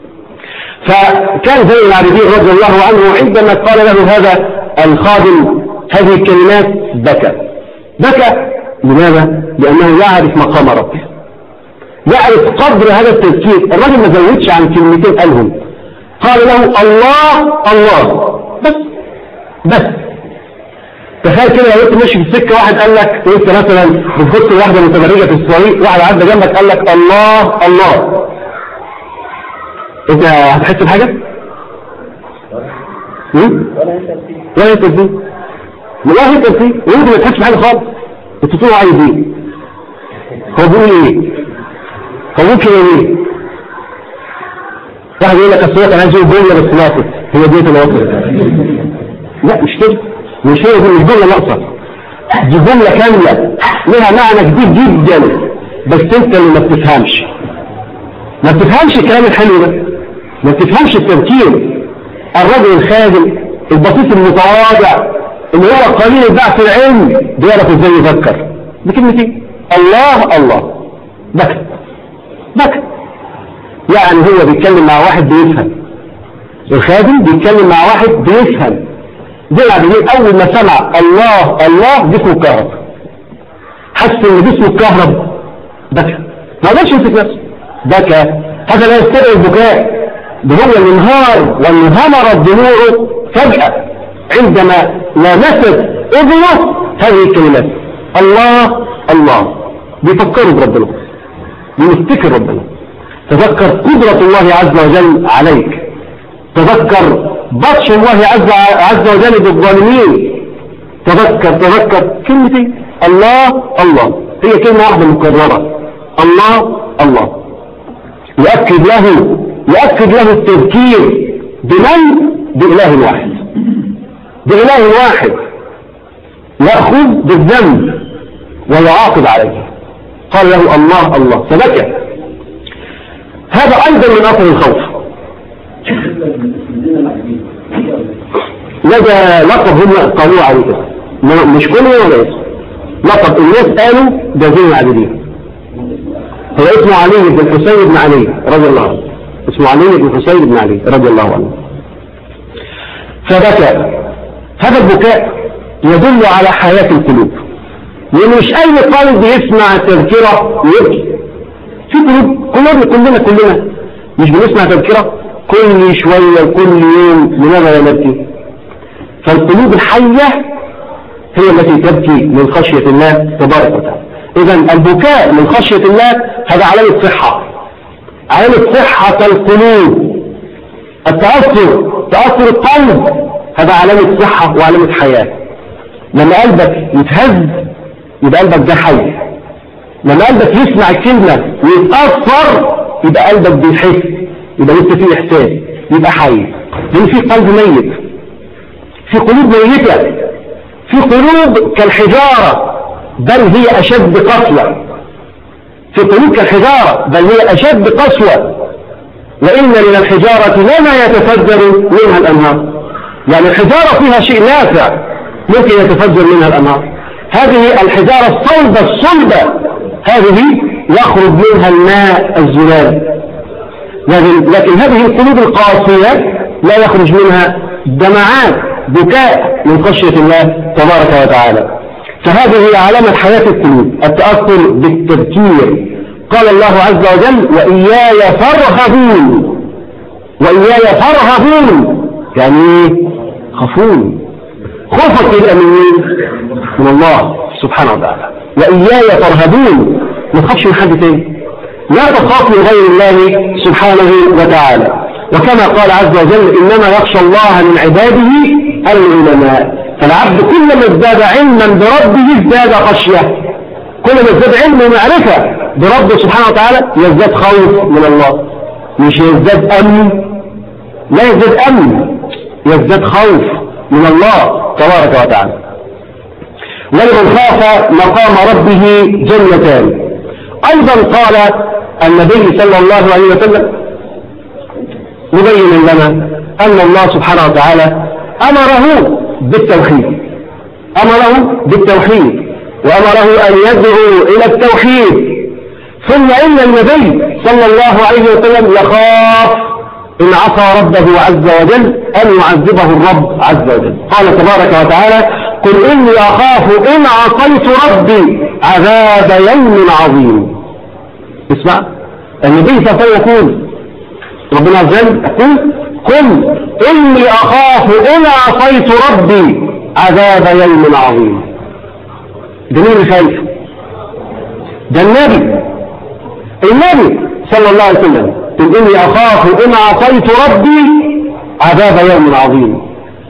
فكان زي العابدين رضي الله عنه عندما قال له هذا الخادم هذه الكلمات بكى بكى لماذا؟ لأنه يعرف مقام ربه يعرف قدر هذا التذكير الرجل ما زودش عن كلمتين قالهم قال له الله الله بس بس تخيل كده لو انت ماشي في السكه واحد قال لك وانت مثلا بتبص واحده متبرجه في الطريق واحد عدى جنبك قال لك الله الله انت هتحس بحاجه؟ ولا انت فيه ولا انت فيه وانت ما تحسش بحاجه خالص انت تقول عايز ايه؟ هو بيقول ايه؟ هو ممكن ايه؟ واحد يقول لك اصل كان عايز يقول جمله بس ناقص هي ديت اللي وصلت لا مش كده مش هي دي مش جمله ناقصه دي جمله كامله لها معنى كبير جدا بس انت اللي ما بتفهمش ما بتفهمش الكلام الحلو ده ما بتفهمش التفكير الرجل الخادم البسيط المتواضع اللي هو قليل البحث العلم بيعرف ازاي يفكر بكلمتين الله الله بكى بكى يعني هو بيتكلم مع واحد بيفهم الخادم بيتكلم مع واحد بيفهم دي العبدين اول ما سمع الله الله جسمه اتكهرب حس ان جسمه اتكهرب بكى ما قدرش يمسك نفسه بكى هذا لا يستدعي البكاء ده هو الانهار وانهمرت دموعه فجأة عندما لامست اذنه هذه الكلمات الله الله بيفكروا بربنا بيفتكر ربنا تذكر قدرة الله عز وجل عليك تذكر بطش الله عز, عز وجل بالظالمين تذكر تذكر كلمتين الله الله هي كلمة واحدة مكررة الله الله يؤكد له يؤكد له التذكير بمن بإله واحد بإله واحد يأخذ بالذنب ويعاقب عليه قال له الله الله فبكى هذا أيضا من أثر الخوف لدى لقب هم قالوا عليه كده مش كل ولا اسم لقب الناس قالوا ده زين العابدين هو اسمه علي بن حسين بن علي رضي الله عنه اسمه علي بن حسين بن علي رضي الله عنه فبكى هذا البكاء يدل على حياة القلوب لأن مش أي طالب يسمع تذكرة ويبكي في قلوب كلنا كلنا كلنا مش بنسمع تذكرة كل شوية كل يوم لماذا لا نبكي فالقلوب الحية هي التي تبكي من خشية الله تبارك وتعالى إذا البكاء من خشية الله هذا علامة صحة علامة صحة القلوب التأثر تأثر القلب هذا علامة صحة وعلامة حياة لما قلبك يتهز يبقى قلبك ده حي لما قلبك يسمع الكلمة ويتأثر يبقى قلبك بيحس يبقى لسه فيه إحساس يبقى حي لأن في قلب ميت في قلوب ميتة في قلوب كالحجارة بل هي أشد قسوة في قلوب كالحجارة بل هي أشد قسوة وإن من الحجارة لما يتفجر منها الأنهار يعني الحجارة فيها شيء نافع ممكن يتفجر منها الأنهار هذه الحجارة الصلبة الصلبة هذه يخرج منها الماء الزلال لكن هذه القلوب القاسية لا يخرج منها دمعات بكاء من خشية الله تبارك وتعالى فهذه علامة حياة القلوب التأثر بالتذكير قال الله عز وجل وإياي فارهبون وإياي فارهبون يعني خافون خوفك يبقى من مين؟ من الله سبحانه وتعالى وإياي ترهبون ما تخافش من حد تاني لا تخاف من غير الله سبحانه وتعالى وكما قال عز وجل إنما يخشى الله من عباده العلماء فالعبد كلما ازداد علما بربه ازداد خشية كلما ازداد علم ومعرفة بربه سبحانه وتعالى يزداد خوف من الله مش يزداد أمن لا يزداد أمن يزداد خوف من الله تبارك وتعالى ولمن خاف مقام ربه جنتان أيضا قال النبي صلى الله عليه وسلم مبين لنا أن الله سبحانه وتعالى أمره بالتوحيد أمره بالتوحيد وأمره أن يدعو إلى التوحيد ثم إن النبي صلى الله عليه وسلم يخاف إن عصى ربه عز وجل أن يعذبه الرب عز وجل قال تبارك وتعالى قل إني أخاف إن عصيت ربي عذاب يوم عظيم اسمع النبي صلى الله عليه وسلم يقول ربنا عز وجل يقول قل إني أخاف إن عصيت ربي عذاب يوم عظيم ده مين اللي خايف ده النبي النبي صلى الله عليه وسلم قل إني أخاف إن عصيت ربي عذاب يوم عظيم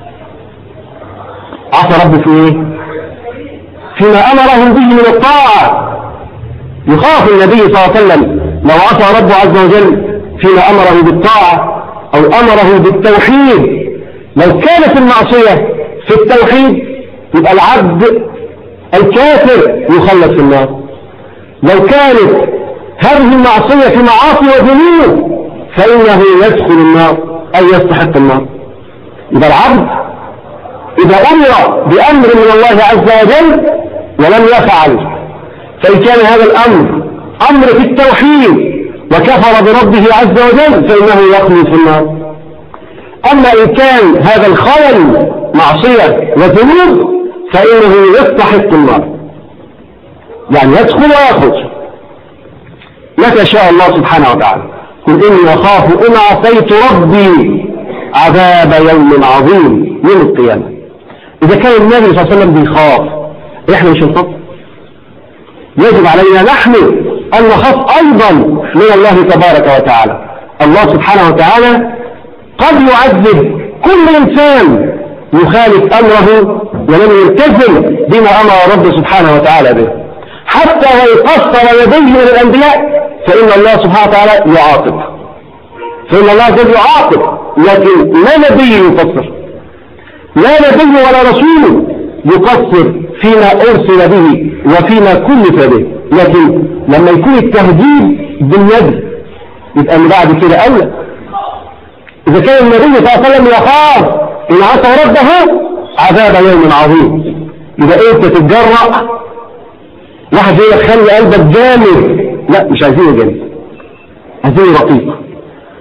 عصى ربي في ايه فيما أمره به من الطاعة يخاف النبي صلى الله عليه وسلم لو عصى ربه عز وجل فيما أمره بالطاعة أو أمره بالتوحيد لو كانت المعصية في التوحيد يبقى العبد الكافر يخلص في النار لو كانت هذه المعصية في معاصي وذنوب فإنه يدخل النار أي يستحق النار يبقى العبد إذا أمر بأمر من الله عز وجل ولم يفعل فإن كان هذا الأمر أمر في التوحيد وكفر بربه عز وجل فإنه يخلص في النار أما إن كان هذا الخلل معصية وذنوب فإنه يستحق النار يعني يدخل ويخرج متى شاء الله سبحانه وتعالى قل إني أخاف إن عصيت ربي عذاب يوم عظيم يوم القيامة إذا كان النبي صلى الله عليه وسلم بيخاف إحنا مش نخاف يجب علينا نحن أن نخاف أيضا من الله تبارك وتعالى الله سبحانه وتعالى قد يعذب كل إنسان يخالف أمره ولم يلتزم بما أمر رب سبحانه وتعالى به حتى لو قصر يديه من الأنبياء فإن الله سبحانه وتعالى يعاقب فإن الله جل يعاقب لكن لا نبي يقصر لا نبي ولا رسول يقصر فيما أرسل به وفيما كلف به لكن لما يكون التهديد باليد يبقى من بعد كده أولى إذا كان النبي صلى الله عليه وسلم يخاف إن عصى ربه عذاب يوم عظيم إذا أنت تتجرأ واحد يقول لك خلي قلبك جامد لا مش عايزينه جامد عايزينه رقيق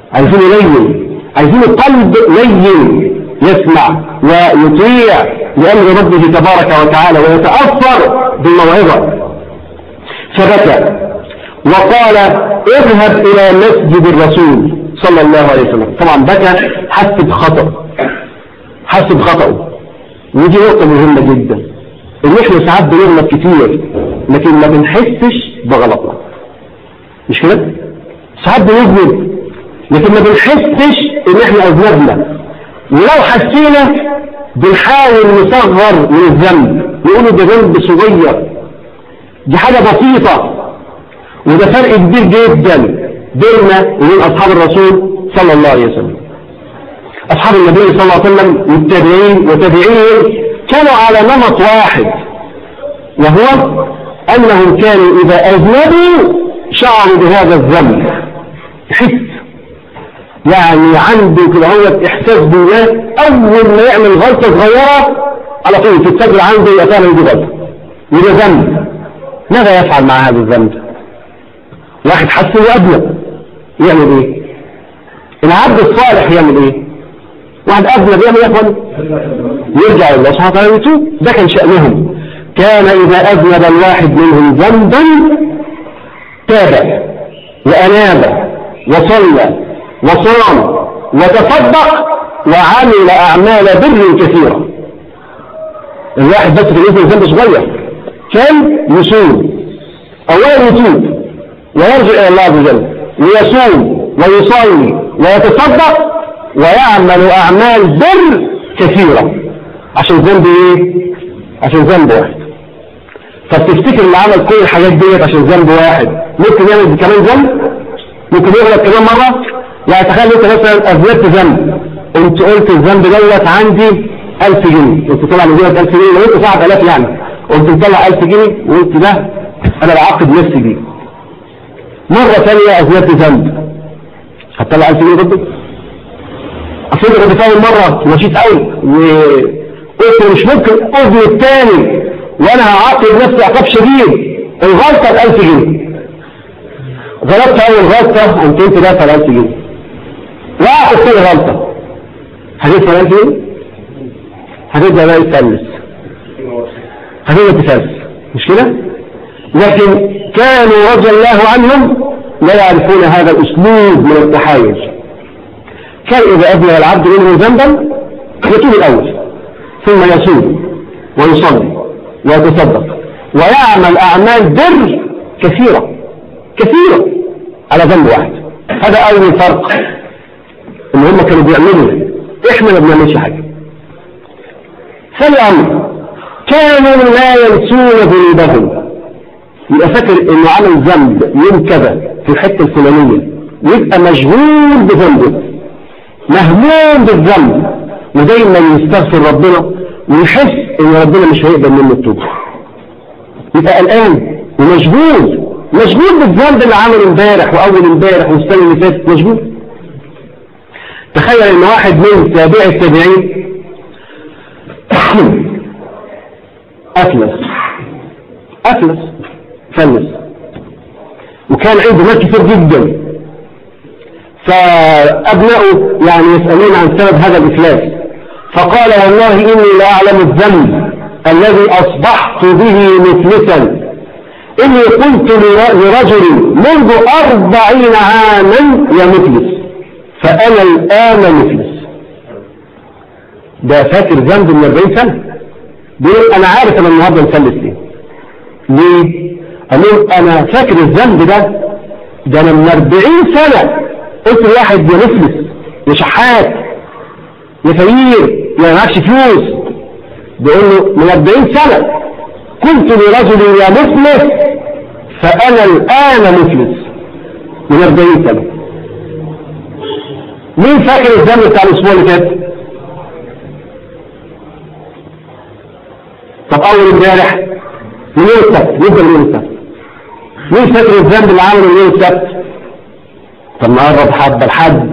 عايزين يلين عايزين القلب لين يسمع ويطيع لأمر ربه تبارك وتعالى ويتأثر بالموعظة فبكى وقال اذهب إلى مسجد الرسول صلى الله عليه وسلم طبعا بكى حس بخطأ حس بخطأه ودي نقطة مهمة جدا ان احنا ساعات بنغلط كتير لكن ما بنحسش بغلطنا مش كده ساعات بنذنب لكن ما بنحسش ان احنا اذنبنا ولو حسينا بنحاول نصغر من الذنب نقول ده ذنب صغير دي حاجة بسيطة وده فرق كبير جدا بيننا وبين أصحاب الرسول صلى الله عليه وسلم أصحاب النبي صلى الله عليه وسلم والتابعين وتابعين كانوا على نمط واحد وهو أنهم كانوا إذا أذنبوا شعروا بهذا الذنب حس يعني عنده كده هو إحساس بالله أول ما يعمل غلطة صغيرة على طول تتسجل عنده يبقى فعلا دي غلطة وده ذنب ماذا يفعل مع هذا الذنب؟ واحد حس وأذنب يعمل إيه؟ العبد الصالح يعمل إيه؟ واحد أذنب يعمل إيه يا إخوان؟ يرجع إلى الله سبحانه وتعالى ويتوب ده كان شأنهم كان إذا أذنب الواحد منهم ذنبا تاب وأناب وصلى وصام وتصدق وعمل أعمال بر كثيرة الواحد بس في الإنسان ذنب صغير كان يصوم أولا يتوب ويرجع إلى الله عز وجل ويصوم ويصلي ويتصدق ويعمل أعمال بر كثيرة عشان ذنب إيه؟ عشان ذنب واحد طب تفتكر اللي عمل كل الحاجات ديت عشان ذنب واحد ممكن يعمل كمان ذنب ممكن يغلط كمان مرة يعني تخيل انت مثلا اذنبت ذنب انت قلت الذنب دوت عندي 1000 جنيه انت طلع من جيبك 1000 جنيه لو انت 7000 يعني قلت مطلع 1000 جنيه وقلت ده انا بعاقب نفسي بيه مرة ثانية اذنبت ذنب هتطلع 1000 جنيه برضه اصل انت كنت اول مرة مشيت قوي وقلت مش ممكن اذن الثاني وانا هعاقب نفسي عقاب شديد الغلطة ب 1000 جنيه غلطت اول غلطة قمت انت دافع 1000 جنيه واحد ثاني غلطة هتدفع 1000 جنيه هتبدأ بقى يتفلس هتبدأ تفلس مش كده لكن كانوا رضي الله عنهم لا يعرفون هذا الاسلوب من التحايل كان اذا اذنب العبد منه ذنبا يتوب الاول ثم يصوم ويصلي ويتصدق ويعمل اعمال بر كثيرة كثيرة على ذنب واحد هذا اول فرق ان هم كانوا بيعملوا احنا ما بنعملش حاجة ثاني امر كانوا لا ينسون ذنوبهم يبقى فاكر انه عمل ذنب يوم كذا في الحته الفلانيه ويبقى مشغول بذنبه مهموم بالذنب ودايما يستغفر ربنا ويحس ان ربنا مش هيقبل منه التوبه يبقى قلقان ومشغول مشغول بالذنب اللي عمله امبارح واول امبارح والسنه اللي فاتت مشغول تخيل ان واحد من تابع التابعين افلس افلس فلس وكان عنده مال كثير جدا فابنائه يعني يسالون عن سبب هذا الافلاس فقال والله اني لا اعلم الذنب الذي اصبحت به مفلسا إني قلت لرجل منذ أربعين عاما يا مفلس فأنا الآن مفلس ده فاكر ذنب من 40 سنة بيقول أنا عارف أنا النهاردة مفلس ليه ليه؟ قال أنا فاكر الذنب ده ده أنا من 40 سنة قلت لواحد يا مفلس يا شحات يا فقير يا معكش فلوس بيقول له من 40 سنة قلت لرجل يا مفلس فأنا الآن مفلس من 40 سنة مين فاكر الذنب بتاع الأسبوع اللي فات؟ طب أول امبارح من يوم السبت نبدأ من يوم السبت مين فاكر الذنب اللي عمله من يوم السبت؟ طب نقرب حبة لحد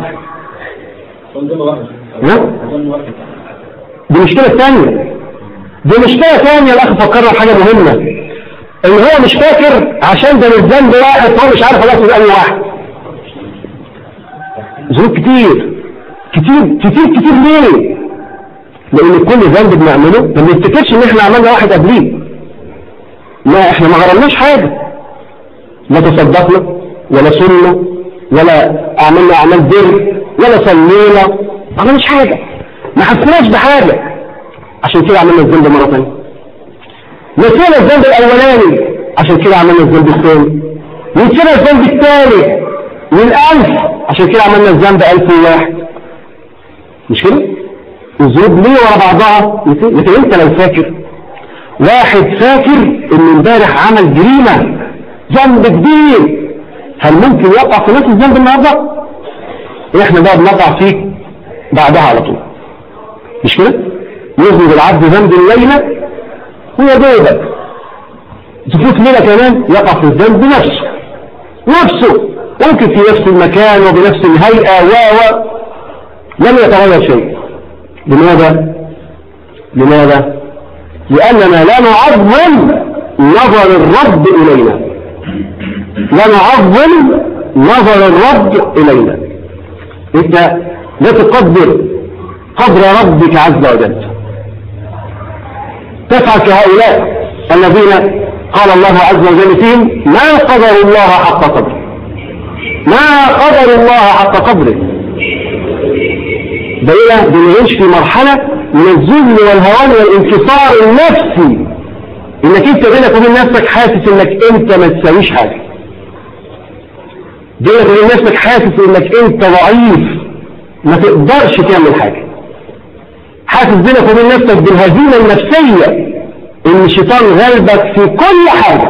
دي مشكلة ثانية دي مشكلة ثانية الأخ فكرنا بحاجة مهمة إن هو مش فاكر عشان ده من ذنب واحد هو مش عارف خلاص يبقى واحد ذنوب كتير كتير كتير كتير ليه لان كل ذنب بنعمله ما بنفتكرش ان احنا عملنا واحد قبليه لا احنا ما غرمناش حاجة لا تصدقنا ولا سنة ولا عملنا اعمال بر ولا صلينا ما عملناش حاجة ما حسناش بحاجة عشان كده عملنا الذنب مرة ثانيه نسينا الذنب الاولاني عشان كده عملنا الذنب الثاني نسينا الذنب الثالث والالف عشان كده عملنا الذنب الف وواحد مش كده الذنوب ليه ورا بعضها لكن انت لو فاكر واحد فاكر ان امبارح عمل جريمة ذنب كبير هل ممكن يقع في نفس الذنب النهارده احنا بقى بنقع فيه بعدها على طول مش كده يذنب العبد ذنب الليلة هو دوبك تفوت ليلة كمان يقع في الذنب نفسه نفسه ممكن في نفس المكان وبنفس الهيئة و و لم يتغير شيء لماذا لماذا لأننا لا نعظم نظر الرب إلينا لا نعظم نظر الرب إلينا انت لا تقدر قدر ربك عز وجل تفعل كهؤلاء الذين قال الله عز وجل فيهم ما قدر الله حق قدره ما قدر الله حق قدره بقينا بنعيش في مرحلة من الذل والهوان والانكسار النفسي انك انت بينك وبين نفسك حاسس انك انت ما تساويش حاجة بينك وبين نفسك حاسس انك انت ضعيف ما تقدرش تعمل حاجة حاسس بينك وبين نفسك بالهزيمة النفسية ان الشيطان غلبك في كل حاجة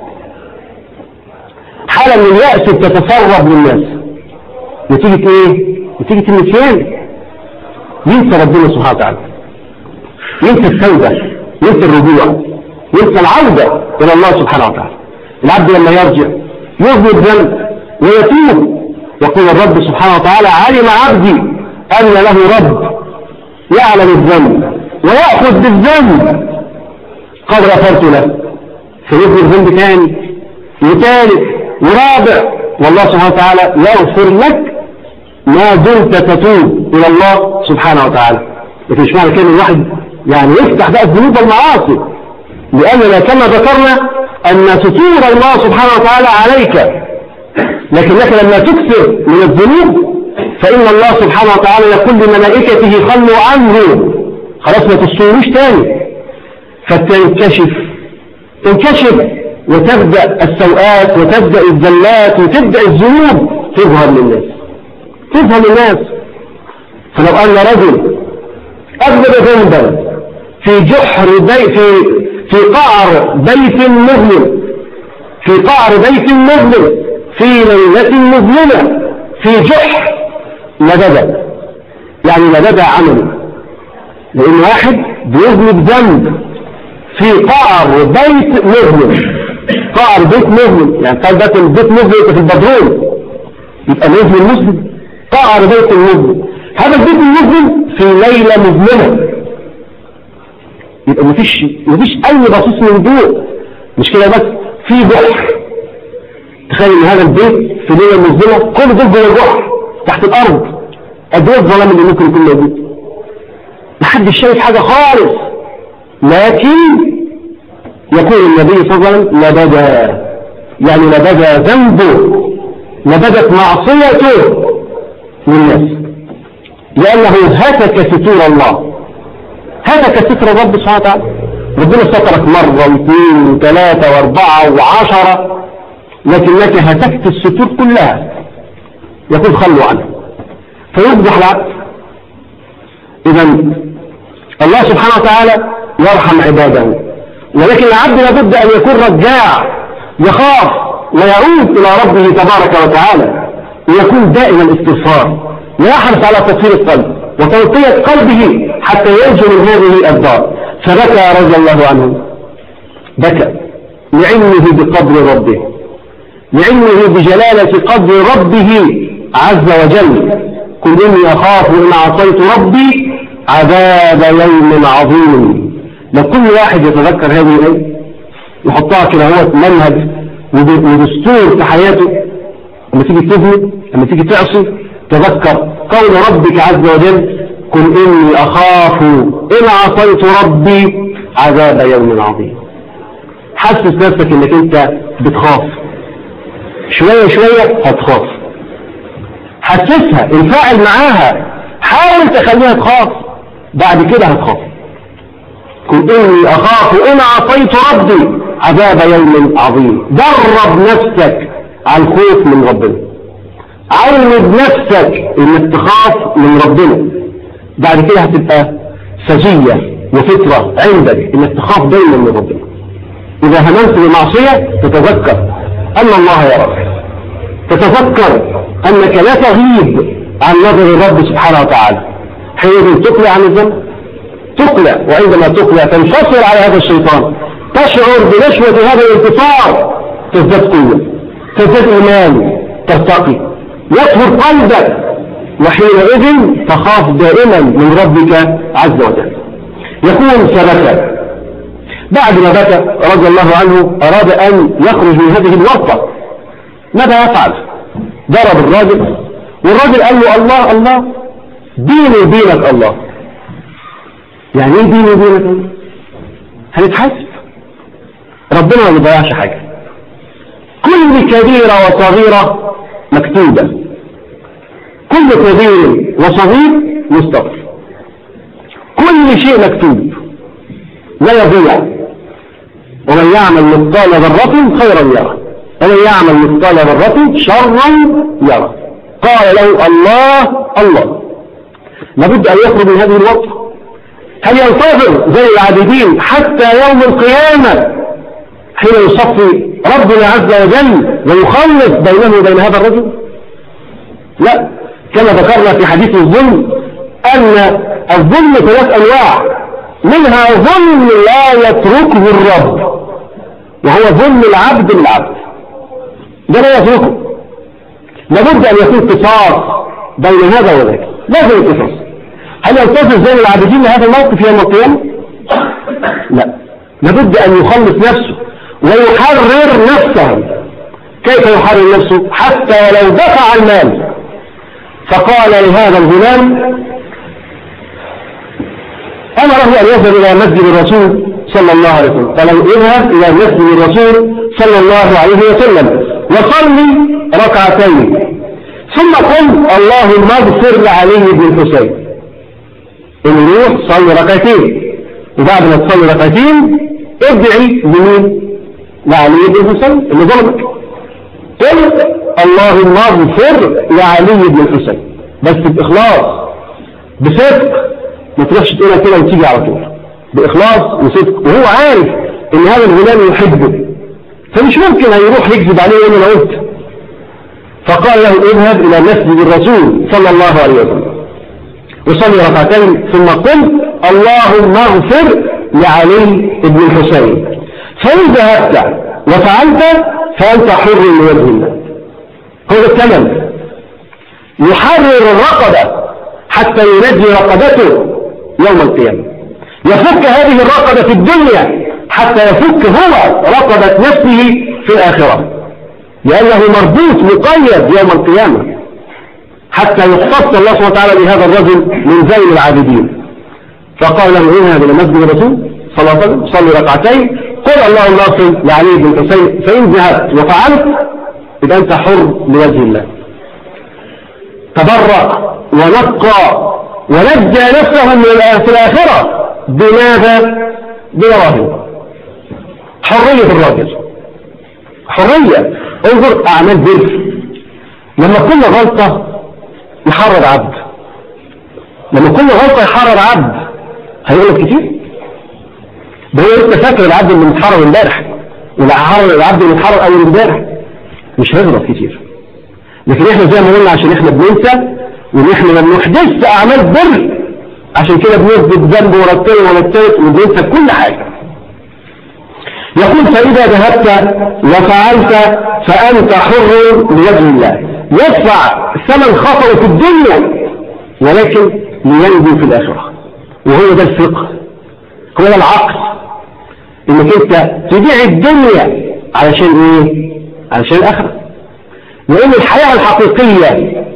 حالة من اليأس بتتسرب للناس نتيجة ايه نتيجة النسيان ينسى ربنا سبحانه وتعالى ينسى التوبة ينسى الرجوع ينسى العودة إلى الله سبحانه وتعالى العبد لما يرجع يذنب ذنب ويتوب يقول الرب سبحانه وتعالى علم عبدي أن له رب يعلم الذنب ويأخذ بالذنب قد غفرت له فيذنب ذنب ثاني وثالث ورابع والله سبحانه وتعالى يغفر لك ما دمت تتوب إلى الله سبحانه وتعالى لكن مش معنى كده الواحد يعني يفتح بقى الذنوب والمعاصي لأننا كما ذكرنا أن ستور الله سبحانه وتعالى عليك لكنك لما تكثر من الذنوب فإن الله سبحانه وتعالى يقول لملائكته خلوا عنه خلاص ما تستوروش تاني فتنكشف تنكشف وتبدأ السوءات وتبدأ الزلات وتبدأ الذنوب تظهر للناس تظهر للناس فلو أن رجل أذنب ذنبا في جحر بي في في قعر بيت مظلم في قعر بيت مظلم في ليلة مظلمة في جحر لبدا يعني لبدا عمله لأن واحد بيذنب ذنب في قعر بيت مظلم قعر بيت مظلم يعني قال ده البيت مظلم في البدروم يبقى مظلم مسلم قعر بيت المظلم هذا البيت المظلم في ليلة مظلمة يبقى مفيش مفيش أي بصيص من ضوء مش كده بس في بحر تخيل ان هذا البيت في ليلة مظلمة كل دول جوه البحر تحت الأرض قد ايه الظلام اللي ممكن يكون موجود محدش شايف حاجة خالص لكن يقول النبي صلى الله عليه وسلم لبدا يعني لبدا ذنبه لبدت معصيته للناس لأنه هتك ستور الله هتك ستر الرب سبحانه وتعالى ربنا سترك مرة واثنين وثلاثة واربعة وعشرة لكنك هتكت الستور كلها يقول خلوا عنه فيصبح العبد إذا الله سبحانه وتعالى يرحم عباده ولكن العبد لابد أن يكون رجاع يخاف ويعود إلى ربه تبارك وتعالى ويكون دائما استغفار ويحرص على تطهير القلب وتنقية قلبه حتى ينجو من هذه الدار فبكى رضي الله عنه بكى لعلمه بقدر ربه لعلمه بجلالة قدر ربه عز وجل قل إني أخاف إن عصيت ربي عذاب يوم عظيم لو كل واحد يتذكر هذه الآية يحطها كده هو منهج ودستور في حياته لما تيجي تذنب لما تيجي تعصي تذكر قول ربك عز وجل قل إني أخاف إن عصيت ربي عذاب يوم عظيم حسس نفسك انك انت بتخاف شوية شوية هتخاف حسسها انفعل معاها حاول تخليها تخاف بعد كده هتخاف قل إني أخاف إن عصيت ربي عذاب يوم عظيم درب نفسك على الخوف من ربنا عود نفسك انك تخاف من ربنا بعد كده هتبقى سجية وفطرة عندك انك تخاف دايما من ربنا اذا هممت بمعصية تتذكر ان الله يراك تتذكر انك لا تغيب عن نظر الرب سبحانه وتعالى حين تقلع عن الذنب تقلع وعندما تقلع تنفصل على هذا الشيطان تشعر بنشوة هذا الانتصار تزداد قوة تزداد إيمان ترتقي يطهر قلبك وحينئذ تخاف دائما من ربك عز وجل يكون فبكى بعد ما بكى رضي الله عنه أراد أن يخرج من هذه الورطة ماذا يفعل ضرب الراجل والراجل قال له الله الله ديني ودينك الله يعني ايه ديني ودينك الله هنتحاسب ربنا ما بيضيعش حاجة كل كبيرة وصغيرة مكتوبة كل كبير وصغير مستغفر كل شيء مكتوب لا يضيع ومن يعمل مثقال ذرة خيرا يرى ومن يعمل مثقال ذرة شرا يرى قال له الله الله لابد أن يخرج من هذه الوقت هل ينتظر زي العابدين حتى يوم القيامة حين يصفي ربنا عز وجل ويخلص بينه وبين هذا الرجل لا كما ذكرنا في حديث الظلم أن الظلم ثلاث أنواع منها ظلم لا يتركه الرب وهو ظلم العبد للعبد ده لا يتركه لابد أن يكون قصاص بين هذا وذاك لازم قصاص هل يلتزم زي العابدين لهذا الموقف يوم القيامة؟ لا لابد أن يخلص نفسه ويحرر نفسه كيف يحرر نفسه حتى ولو دفع المال فقال لهذا الغلام أمره أن يذهب إلى مسجد الرسول صلى الله عليه وسلم فلو اذهب إلى مسجد الرسول صلى الله عليه وسلم وصلي ركعتين ثم قل اللهم اغفر لعلي بن الحسين يروح صلي ركعتين وبعد ما تصلي ركعتين ادعي لمين لعلي بن الحسين اللي ظلمك قل اللهم اغفر لعلي بن الحسين بس بإخلاص بصدق ما تروحش تقولها كده وتيجي على طول بإخلاص وصدق وهو عارف ان هذا الغلام يحبه فمش ممكن هيروح يكذب عليه يقول انا قلت فقال له اذهب الى مسجد الرسول صلى الله عليه وسلم وصلي ركعتين ثم قل اللهم اغفر لعلي بن الحسين فإن ذهبت وفعلت فأنت حر لوجه الله هو الثمن يحرر الرقبة حتى ينجي رقبته يوم القيامة يفك هذه الرقبة في الدنيا حتى يفك هو رقبة نفسه في الآخرة لأنه مربوط مقيد يوم القيامة حتى يختص الله سبحانه وتعالى بهذا الرجل من زين العابدين فقال له اذهب إلى مسجد الرسول صلى الله عليه وسلم صلي ركعتين قل اللهم اغفر لعلي بن حسين فإن ذهبت وفعلت يبقى أنت حر لوجه الله تبرأ ونقى ونجى نفسه من في الآخرة بماذا؟ بدراهم حرية الراجل حرية انظر أعمال بيت لما كل غلطة يحرر عبد لما كل غلطة يحرر عبد هيقول لك كتير ده هو لسه فاكر العبد اللي متحرر امبارح والعبد اللي متحرر اول امبارح مش هيغلط كتير لكن احنا زي ما قلنا عشان احنا بننسى وان احنا ما بنحدثش اعمال بر عشان كده بنثبت ذنب ورا التاني ورا التالت وبننسى كل حاجه يقول فإذا ذهبت وفعلت فأنت حر لوجه الله يدفع ثمن خطره في الدنيا ولكن لينجو في الآخرة وهو ده الفقه هو ده العقل انك انت تبيع الدنيا علشان ايه علشان الاخره لان الحياة الحقيقية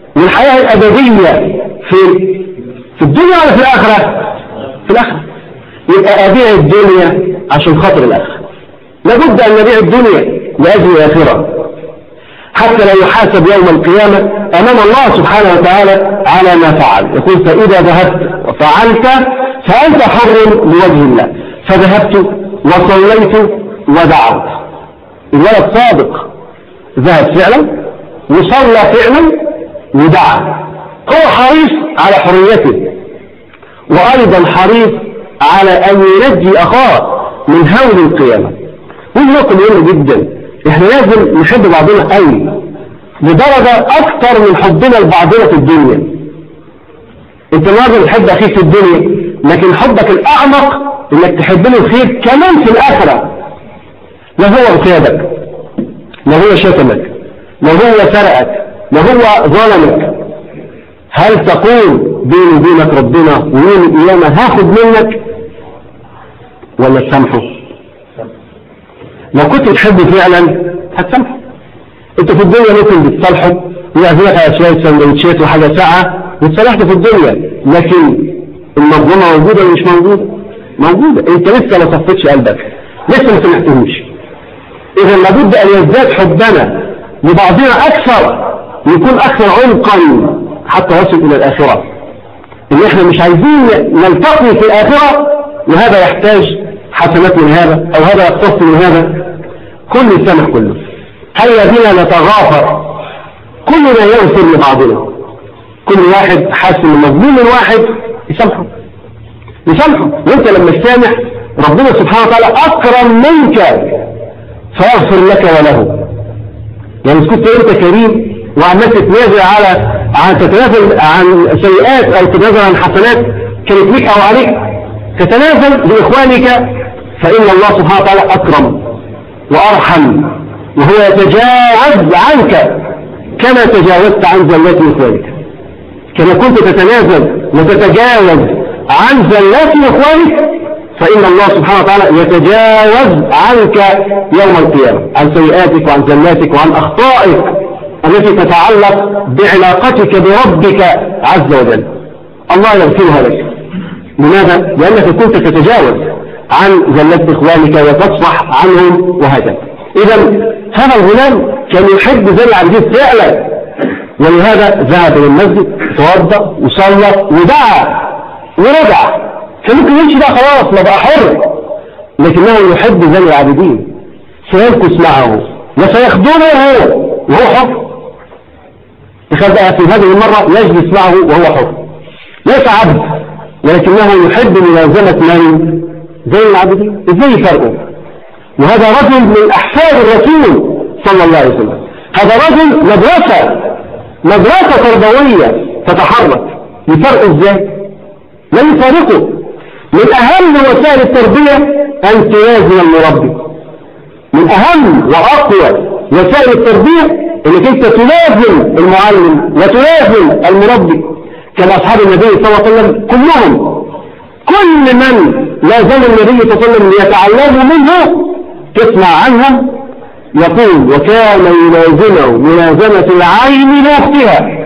والحياة الأبدية في في الدنيا ولا في الآخرة في الآخرة يبقى أبيع الدنيا عشان خاطر الآخرة لابد أن نبيع الدنيا لأجل الآخرة حتى لا يحاسب يوم القيامة أمام الله سبحانه وتعالى على ما فعل يقول فإذا ذهبت وفعلت فأنت حر لوجه الله فذهبت وصليت ودعوت الولد صادق ذهب فعلا وصلى فعلا ودعا هو حريص على حريته وأيضا حريص على أن ينجي أخاه من هول القيامة ودي نقطة مهمة جدا احنا لازم نحب بعضنا قوي لدرجة أكثر من حبنا لبعضنا في الدنيا انت لازم تحب أخيك في الدنيا لكن حبك الأعمق انك تحب له الخير كمان في الآخرة لا هو اغتابك لا هو شتمك لا هو سرقك لا هو ظلمك هل تقول بيني وبينك ربنا ويوم القيامة هاخد منك ولا تسامحه لو كنت تحبه فعلا هتسامحه انت في الدنيا ممكن بتصالحه ويعزلك على شوية سندوتشات وحاجة ساعة وتصالحته في الدنيا لكن المظلمة موجودة ولا مش موجودة موجودة انت لسه ما صفتش قلبك لسه ما سمحتهوش اذا لابد ان يزداد حبنا لبعضنا اكثر يكون اكثر عمقا حتى يصل الى الاخرة ان احنا مش عايزين نلتقي في الاخرة وهذا يحتاج حسنات من هذا او هذا يقتص من هذا كل سنة كله هيا بنا نتغافر كلنا يغفر لبعضنا كل واحد حاسس ان مظلوم الواحد يسامحه يسامحه وانت لما تسامح ربنا سبحانه وتعالى اكرم منك فيغفر لك وله يعني كنت انت كريم وعمال تتنازل على عن تتنازل عن سيئات او تتنازل عن حسنات كانت ليك او عليك تتنازل لاخوانك فان الله سبحانه وتعالى اكرم وارحم وهو يتجاوز عنك كما تجاوزت عن زلات اخوانك كما كنت تتنازل وتتجاوز عن زلات اخوانك فإن الله سبحانه وتعالى يتجاوز عنك يوم القيامة عن سيئاتك وعن زلاتك وعن أخطائك التي تتعلق بعلاقتك بربك عز وجل الله يغفرها لك لماذا؟ لأنك كنت تتجاوز عن زلات إخوانك وتصفح عنهم وهكذا إذا هذا الغلام كان يحب زي العبدين فعلا ولهذا ذهب إلى المسجد توضأ وصلى ودعا ورجع فممكن يمشي بقى خلاص ما بقى حر لكنه يحب زي العابدين سيمكث معه وسيخدمه وهو حر بقى في هذه المرة يجلس معه وهو حر ليس عبد ولكنه يحب ملازمة من زي العابدين ازاي فرقه وهذا رجل من احفاد الرسول صلى الله عليه وسلم هذا رجل مدرسة مدرسة تربوية تتحرك يفرقه ازاي لا يفارقه من أهم وسائل التربية أن توازن المربي من أهم وأقوى وسائل التربية أنك أنت تلازم المعلم وتلازم المربي كما أصحاب النبي صلى الله عليه وسلم كلهم كل من لازم النبي صلى الله عليه وسلم ليتعلموا منه تسمع عنهم يقول وكان يلازمه ملازمة العين لأختها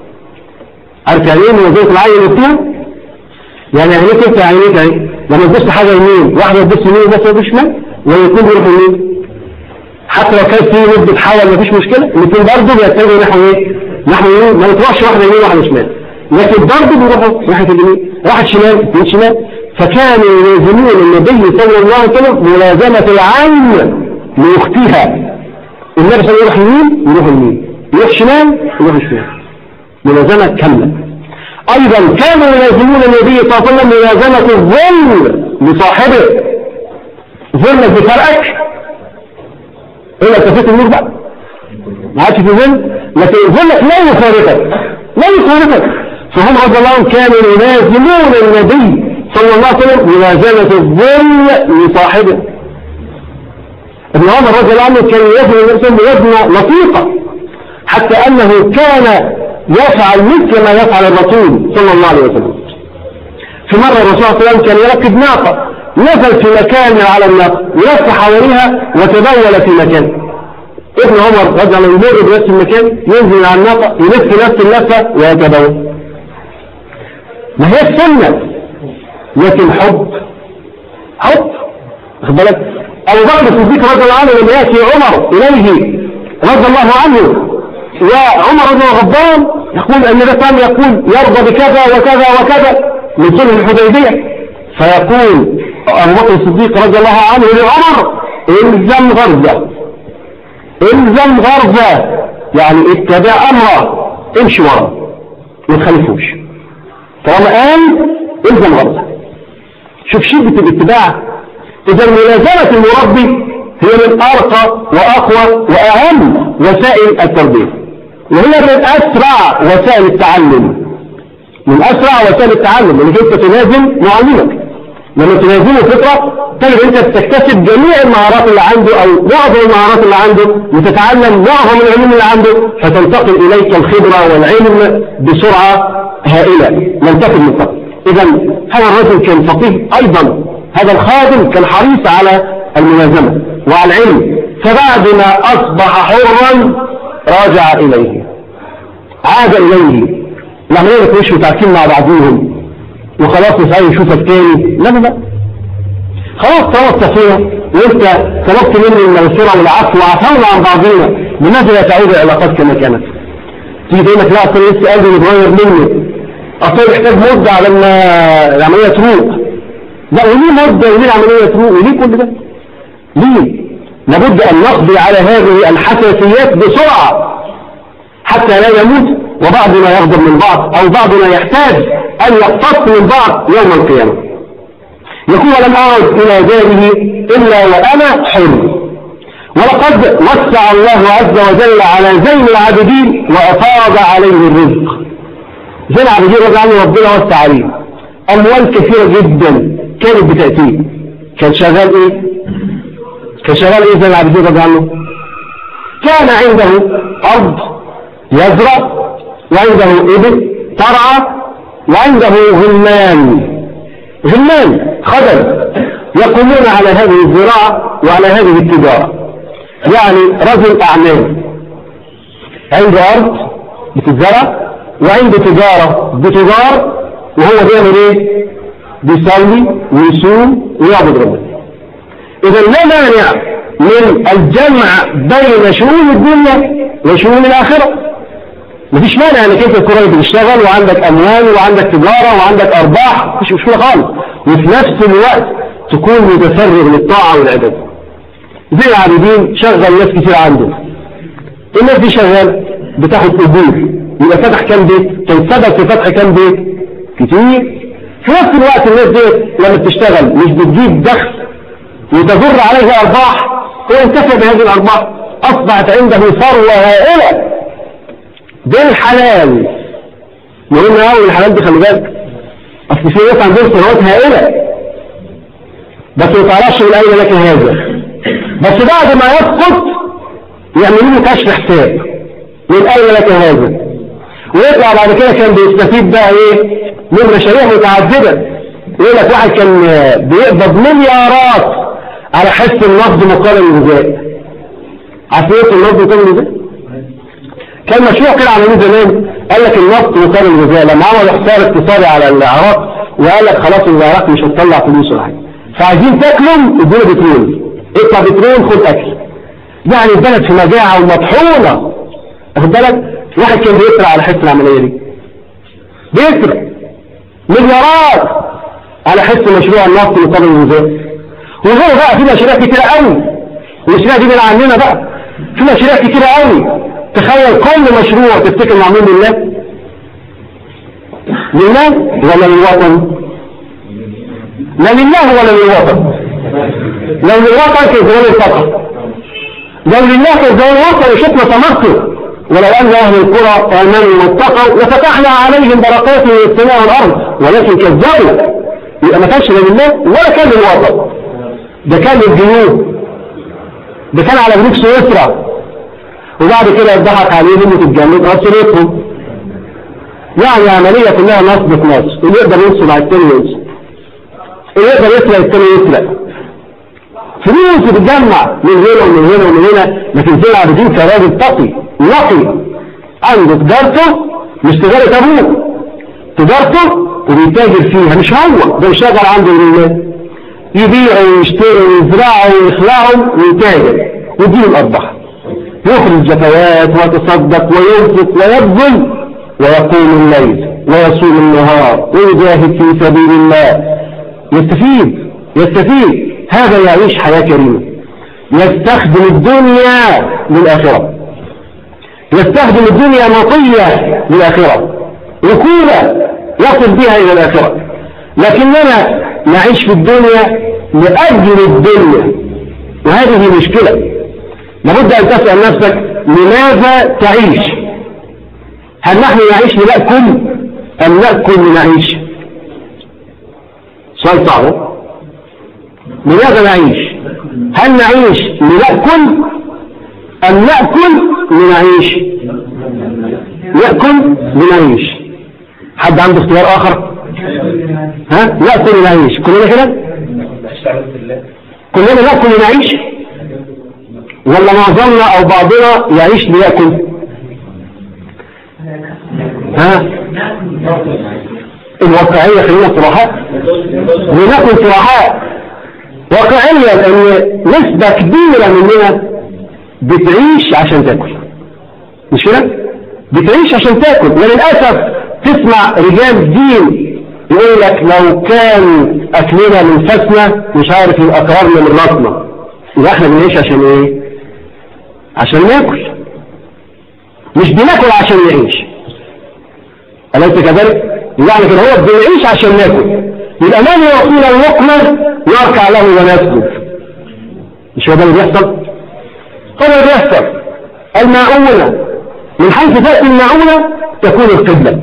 عارف يعني ايه ملازمة العين لأختها؟ يعني عينيك انت عينيك اهي لما تبص حاجه يمين واحده تبص يمين وبس تبص شمال ويكون بيروح يمين حتى لو كان في مده حول مفيش مشكله الاثنين برضه بيتجهوا نحو ايه؟ نحو يمين ما بتروحش واحده يمين وواحده شمال لكن برضه بيروحوا ناحيه اليمين واحد شمال اثنين شمال فكانوا يلازمون النبي صلى الله عليه وسلم ملازمه العين لاختها النبي صلى الله عليه وسلم يروح يمين يروح يمين يروح شمال يروح شمال ملازمه كامله أيضا كانوا يلازمون النبي صلى الله عليه وسلم ملازمة الظل لصاحبه ظلك بفرقك إلا كفيت النور بقى ما عادش في ظل لكن ظلك لا يفارقك لا يفارقك فهم رضي الله عنهم كانوا يلازمون النبي صلى الله عليه وسلم ملازمة الظل لصاحبه ابن عمر رضي الله عنه كان يلازم النبي بوزنة لطيفة حتى أنه كان يفعل مثل ما يفعل الرسول صلى الله عليه وسلم في مرة الرسول صلى الله عليه وسلم كان يركب ناقة نزل في مكان على الناقة لف حواليها وتبول في مكان ابن عمر رضي الله عنه يمر بنفس المكان ينزل على الناقة يلف نفس اللفة ويتبول ما هي السنة لكن حب حب واخد بالك أبو بكر الصديق رضي الله عنه لما يأتي عمر إليه رضي الله عنه وعمر بن غضبان يقول أن الإسلام يقول يرضى بكذا وكذا وكذا من صلح الحديبية فيقول أبو بكر الصديق رضي الله عنه لعمر الزم غرزة الزم غرزة يعني اتبع أمره امشي وراه ما تخلفوش طالما قال الزم غرزة شوف شدة الاتباع إذا ملازمة المربي هي من أرقى وأقوى وأهم وسائل التربية وهي من أسرع وسائل التعلم من أسرع وسائل التعلم لأنك أنت تلازم معلمك لما تلازمه فترة تجد أنت تكتسب جميع المهارات اللي عنده أو معظم المهارات اللي عنده وتتعلم معظم العلوم اللي عنده فتنتقل إليك الخبرة والعلم بسرعة هائلة لم تكن من قبل إذا هذا الرجل كان فقيه أيضا هذا الخادم كان حريص على الملازمة وعلى العلم فبعد ما أصبح حرا راجع إليه عاد إليه العملية ما مش متعكين مع بعضهم وخلاص مش عايز يشوفك تاني لا لا لا خلاص طلب تصوير وانت طلبت مني المغفرة والعفو وعفونا عن بعضنا لماذا لا تعود العلاقات كما كانت تيجي تقول لك لا اصل لسه قلبي متغير مني اصل يحتاج مدة على ما العملية تروق لا وليه مدة وليه العملية تروق وليه كل ده ليه لابد ان نقضي على هذه الحساسيات بسرعة حتى لا يموت وبعضنا يغضب من بعض او بعضنا يحتاج ان يقتص من بعض يوم القيامة يقول ولم أعد إلى داره إلا وأنا حر ولقد وسع الله عز وجل على زين العابدين وأفاض عليه الرزق زين العابدين رضي عنه ربنا وسع عليه أموال كثيرة جدا كانت بتأتيه كان شغال إيه؟ كان شغال إيه زين العابدين رضي عنه؟ كان عنده أرض يزرع وعنده إبل ترعى وعنده غلمان غلمان خدم يقومون على هذه الزراعة وعلى هذه التجارة يعني رجل أعمال عنده أرض بتزرع وعنده تجارة بتجار وهو بيعمل ايه بيصلي ويصوم ويعبد ربنا اذا لا مانع من الجمع بين شؤون الدنيا وشؤون الاخره مفيش مانع انك انت تكون راجل بتشتغل وعندك اموال وعندك تجاره وعندك ارباح مفيش مشكله خالص وفي نفس الوقت تكون متفرغ للطاعه والعباده زي العابدين شغل ناس كتير عنده الناس دي شغال بتاخد اجور يبقى فتح كام بيت كان سبب في فتح كام بيت كتير في نفس الوقت الناس دي لما بتشتغل مش بتجيب دخل وتجر عليه ارباح وينتفع بهذه الارباح اصبحت عنده ثروه هائله بالحلال مهم قوي الحلال دي خلي بالك اصل في ناس عندهم ثروات هائله بس ما تعرفش من اين لك هذا بس بعد ما يسقط يعملوا له كشف حساب من اين لك هذا ويطلع بعد كده كان بيستفيد بقى ايه من مشاريع متعدده يقول لك واحد كان بيقبض مليارات على حس النقد مقابل الغذاء عارفين النقد مقابل الغذاء كان مشروع كده عملوه زمان قال لك النفط مقابل الغذاء لما عملوا حصار اقتصادي على العراق وقال لك خلاص العراق مش هتطلع فلوس ولا حاجه فعايزين تاكلوا ادونا بترول اطلع بترول خد اكل يعني البلد في مجاعه ومطحونه واخد بالك واحد كان بيسرع على حس العمليه دي بيسرع مليارات على حس مشروع النفط مقابل الغذاء وغير بقى في مشاريع كتيره قوي المشاريع دي من عننا بقى في مشاريع كتيره قوي تخيل كل مشروع تفتكر معمول لله لله ولا للوطن لا لله ولا للوطن لو للوطن كان زمان الفقر لو لله كان زمان الوطن وشفنا ثمرته ولو أن أهل القرى آمنوا واتقوا لفتحنا عليهم بركات من السماء والأرض ولكن كذبوا يبقى ما كانش لا لله ولا كان للوطن ده كان للجنوب ده كان على جنوب سويسرا وبعد كده يضحك عليهم وتتجنب أسرتهم يعني عملية كلها نصب في نصب اللي يقدر ينصب على التاني ينصب اللي يقدر يسرق التاني يسرق فلوس بتجمع من هنا ومن هنا ومن هنا لكن زي العابدين كراجل تقي نقي عنده تجارته مش تجارة ابوه تجارته وبيتاجر فيها مش هو ده شغال عنده لله يبيع ويشتري ويزرع ويخلعهم ويتاجر ويديله الأرباح يخرج زكوات ويتصدق وينفق ويبذل ويقوم الليل ويصوم النهار ويجاهد في سبيل الله يستفيد يستفيد هذا يعيش حياة كريمة يستخدم الدنيا للآخرة يستخدم الدنيا مطية للآخرة ركوبة يصل بها إلى الآخرة لكننا نعيش في الدنيا لأجل الدنيا وهذه مشكلة لابد أن تسأل نفسك لماذا تعيش هل نحن نعيش لنأكل أم نأكل لنعيش سؤال صعب لماذا نعيش هل نعيش لنأكل أم نأكل لنعيش نأكل لنعيش حد عنده اختيار آخر ها نأكل ونعيش كلنا كده كلنا نأكل ونعيش ولا معظمنا أو بعضنا يعيش ليأكل ها الواقعية خلينا صراحات لنكن صراحات واقعيا ان نسبة كبيرة مننا بتعيش عشان تاكل مش كده بتعيش عشان تاكل وللأسف تسمع رجال دين يقول لك لو كان أكلنا من فسنا مش عارف يبقى قرارنا من راسنا يبقى احنا بنعيش عشان ايه عشان ناكل مش بناكل عشان نعيش أليس كذلك يعني كده هو بنعيش عشان ناكل يبقى من يعطينا اللقمة يركع له ونسجد مش هو ده اللي بيحصل هو اللي بيحصل المعونة من حيث تأتي المعونة تكون القبلة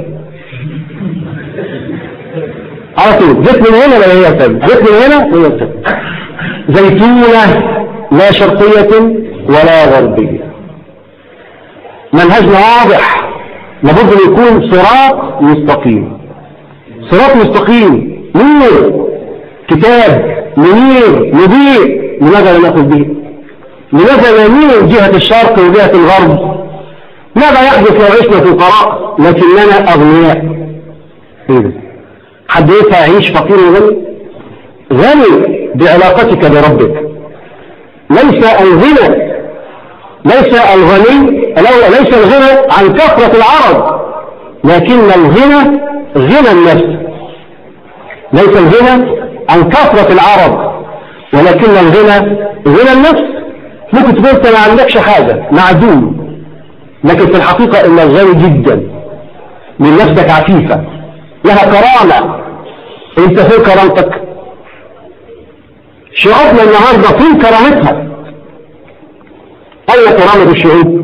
على طول جيت من هنا ولا هي القبلة جيت من هنا وهي القبلة زيتونة لا شرقية ولا غربية منهجنا واضح لابد ان يكون صراط مستقيم صراط مستقيم نور كتاب منير مضيء لماذا لا ناخذ به لماذا نميل جهة الشرق وجهة الغرب ماذا يحدث لو عشنا في القراء لكننا أغنياء إيه حد ينفع يعيش فقير وغني غني بعلاقتك بربك ليس الغنى ليس الغني ليس الغنى عن كثرة العرض لكن الغنى غنى النفس ليس الغنى عن كثرة العرض ولكن الغنى غنى النفس ممكن تقول انت ما عندكش حاجة معدوم لكن في الحقيقة انك غني جدا من نفسك عفيفة لها كرامة انت فين كرامتك شعوبنا النهاردة فين كرامتها أين كرامة الشعوب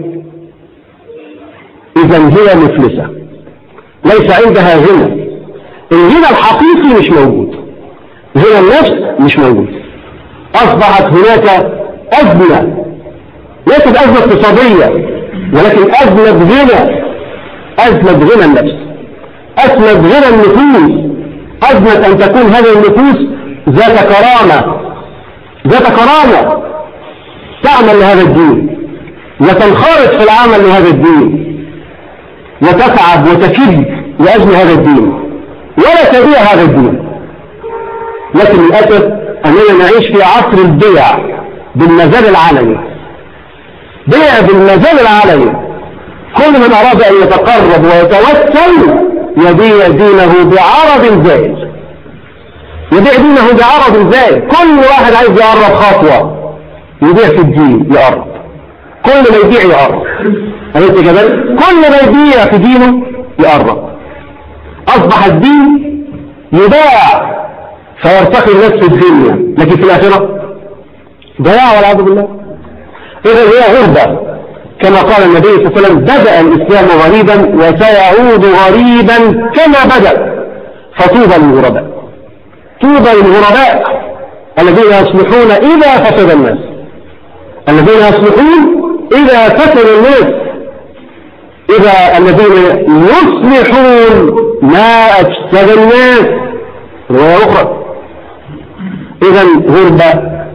إذا هي مفلسة ليس عندها غنى الغنى الحقيقي مش موجود غنى النفس مش موجود أصبحت هناك أزمة ليست أزمة اقتصادية ولكن أزمة غنى أزمة غنى النفس أزمة غنى النفوس أزمة أن تكون هذه النفوس ذات كرامة ذات كرامة تعمل لهذا الدين وتنخرط في العمل لهذا الدين وتتعب وتكد لأجل هذا الدين ولا تبيع هذا الدين لكن للأسف أننا نعيش في عصر البيع بالمزال العلني بيع بالمزال العلني كل من أراد أن يتقرب ويتوسل يبيع دينه بعرض زائد يبيع دينه بعرض زائد كل واحد عايز يقرب خطوة يبيع في الدين يقرب كل ما يبيع يقرب أليس كذلك كل ما يبيع في دينه يقرب أصبح الدين يباع فيرتقي الناس في الدنيا لكن في الآخرة ضياع والعياذ بالله إذا هي غربة كما قال النبي صلى الله عليه وسلم بدأ الإسلام غريبا وسيعود غريبا كما بدأ فطوبى للغرباء طوبى للغرباء الذين يصلحون إذا فسد الناس الذين يصلحون إذا فسد الناس إذا الذين يصلحون ما أفسد الناس رواية أخرى إذا غربة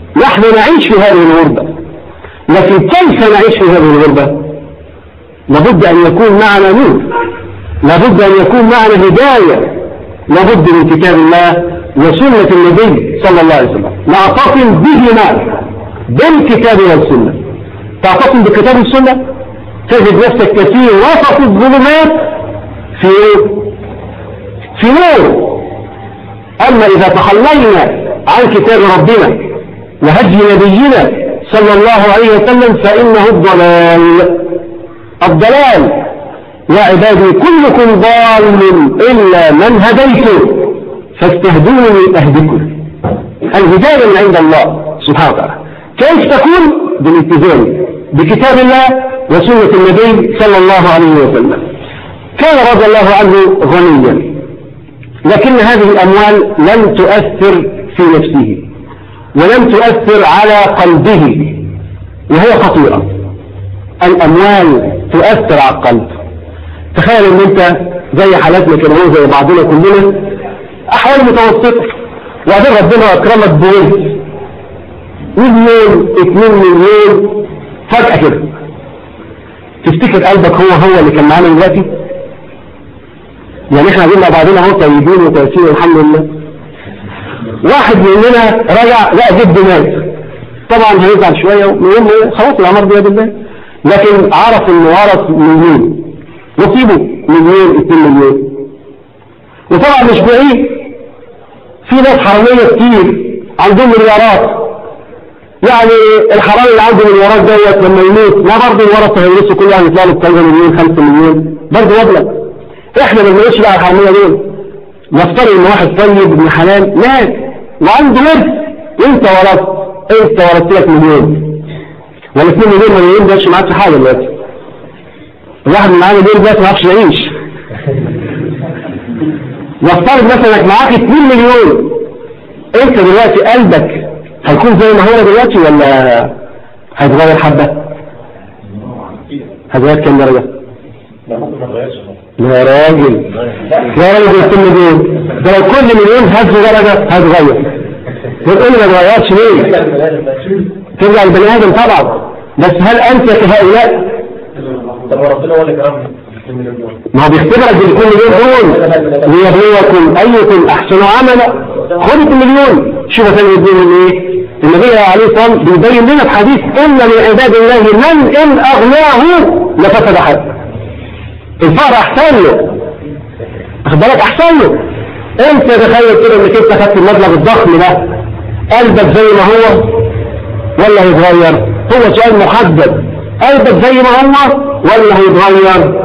نحن نعيش في هذه الغربة لكن كيف نعيش في هذه الغربة لابد أن يكون معنا نور لابد أن يكون معنا هداية لابد من كتاب الله وسنة النبي صلى الله عليه وسلم نعتصم بهما بالكتاب والسنة تعتصم بالكتاب والسنة تجد نفسك كثير وسط الظلمات في في نور أما إذا تخلينا عن كتاب ربنا وهدي نبينا صلى الله عليه وسلم فإنه الضلال الضلال يا عبادي كلكم ضال إلا من هديته فاستهدوني أهدكم الهداية من عند الله سبحانه وتعالى كيف تكون بالالتزام بكتاب الله وسنة النبي صلى الله عليه وسلم كان رضي الله عنه غنيا لكن هذه الأموال لم تؤثر في نفسه ولم تؤثر على قلبه وهي خطيرة الأموال تؤثر على القلب تخيل ان انت زي حالاتنا كده زي بعضنا كلنا احوال متوسطة وبعدين ربنا اكرمك بولد مليون اتنين مليون فجأة كده تفتكر قلبك هو هو اللي كان معانا دلوقتي يعني احنا قاعدين مع بعضنا اهو طيبين وكويسين والحمد لله واحد مننا رجع لا جد مات طبعا هيزعل شويه ويقول خلاص الامر بيد الله لكن عرف انه ورث مليون نصيبه مليون اتنين مليون وطبعا مش بعيد في ناس حراميه كتير عندهم مليارات يعني الحرامي اللي عنده مليارات دوت لما يموت ما برضه الورثه هيورثوا كل واحد يطلع له 3 مليون 5 مليون برضه مبلغ احنا ما بنقولش بقى الحراميه دول نفترض ان واحد طيب ابن حلال مات وعنده ورث وانت ورثت انت ورثت لك مليون ولا 2 مليون مليون ده مش معاك في حاجه دلوقتي الواحد معاه مليون ده ما يعرفش يعيش نفترض مثلا انك معاك 2 مليون انت دلوقتي قلبك هيكون زي ما هو دلوقتي ولا هيتغير حبه هيتغير كام درجه يا راجل يا راجل كل دول ده لو كل مليون هز درجة هتغير بتقول ما اتغيرش ليه ترجع البني ادم طبعا بس هل انت كهؤلاء طب ربنا هو اللي كرمني ما هو بيختبرك بالكل مليون دول ليبلوكم ايكم احسن عملا خد المليون شوف ثاني يدين ايه النبي عليه الصلاه والسلام بيبين لنا في حديث ان من عباد الله من ان اغناه لفسد حد الفقر احسن له اخد بالك احسن له انت تخيل كده انك انت خدت المبلغ الضخم ده قلبك زي ما هو ولا هيتغير هو سؤال محدد قلبك زي ما هو ولا هيتغير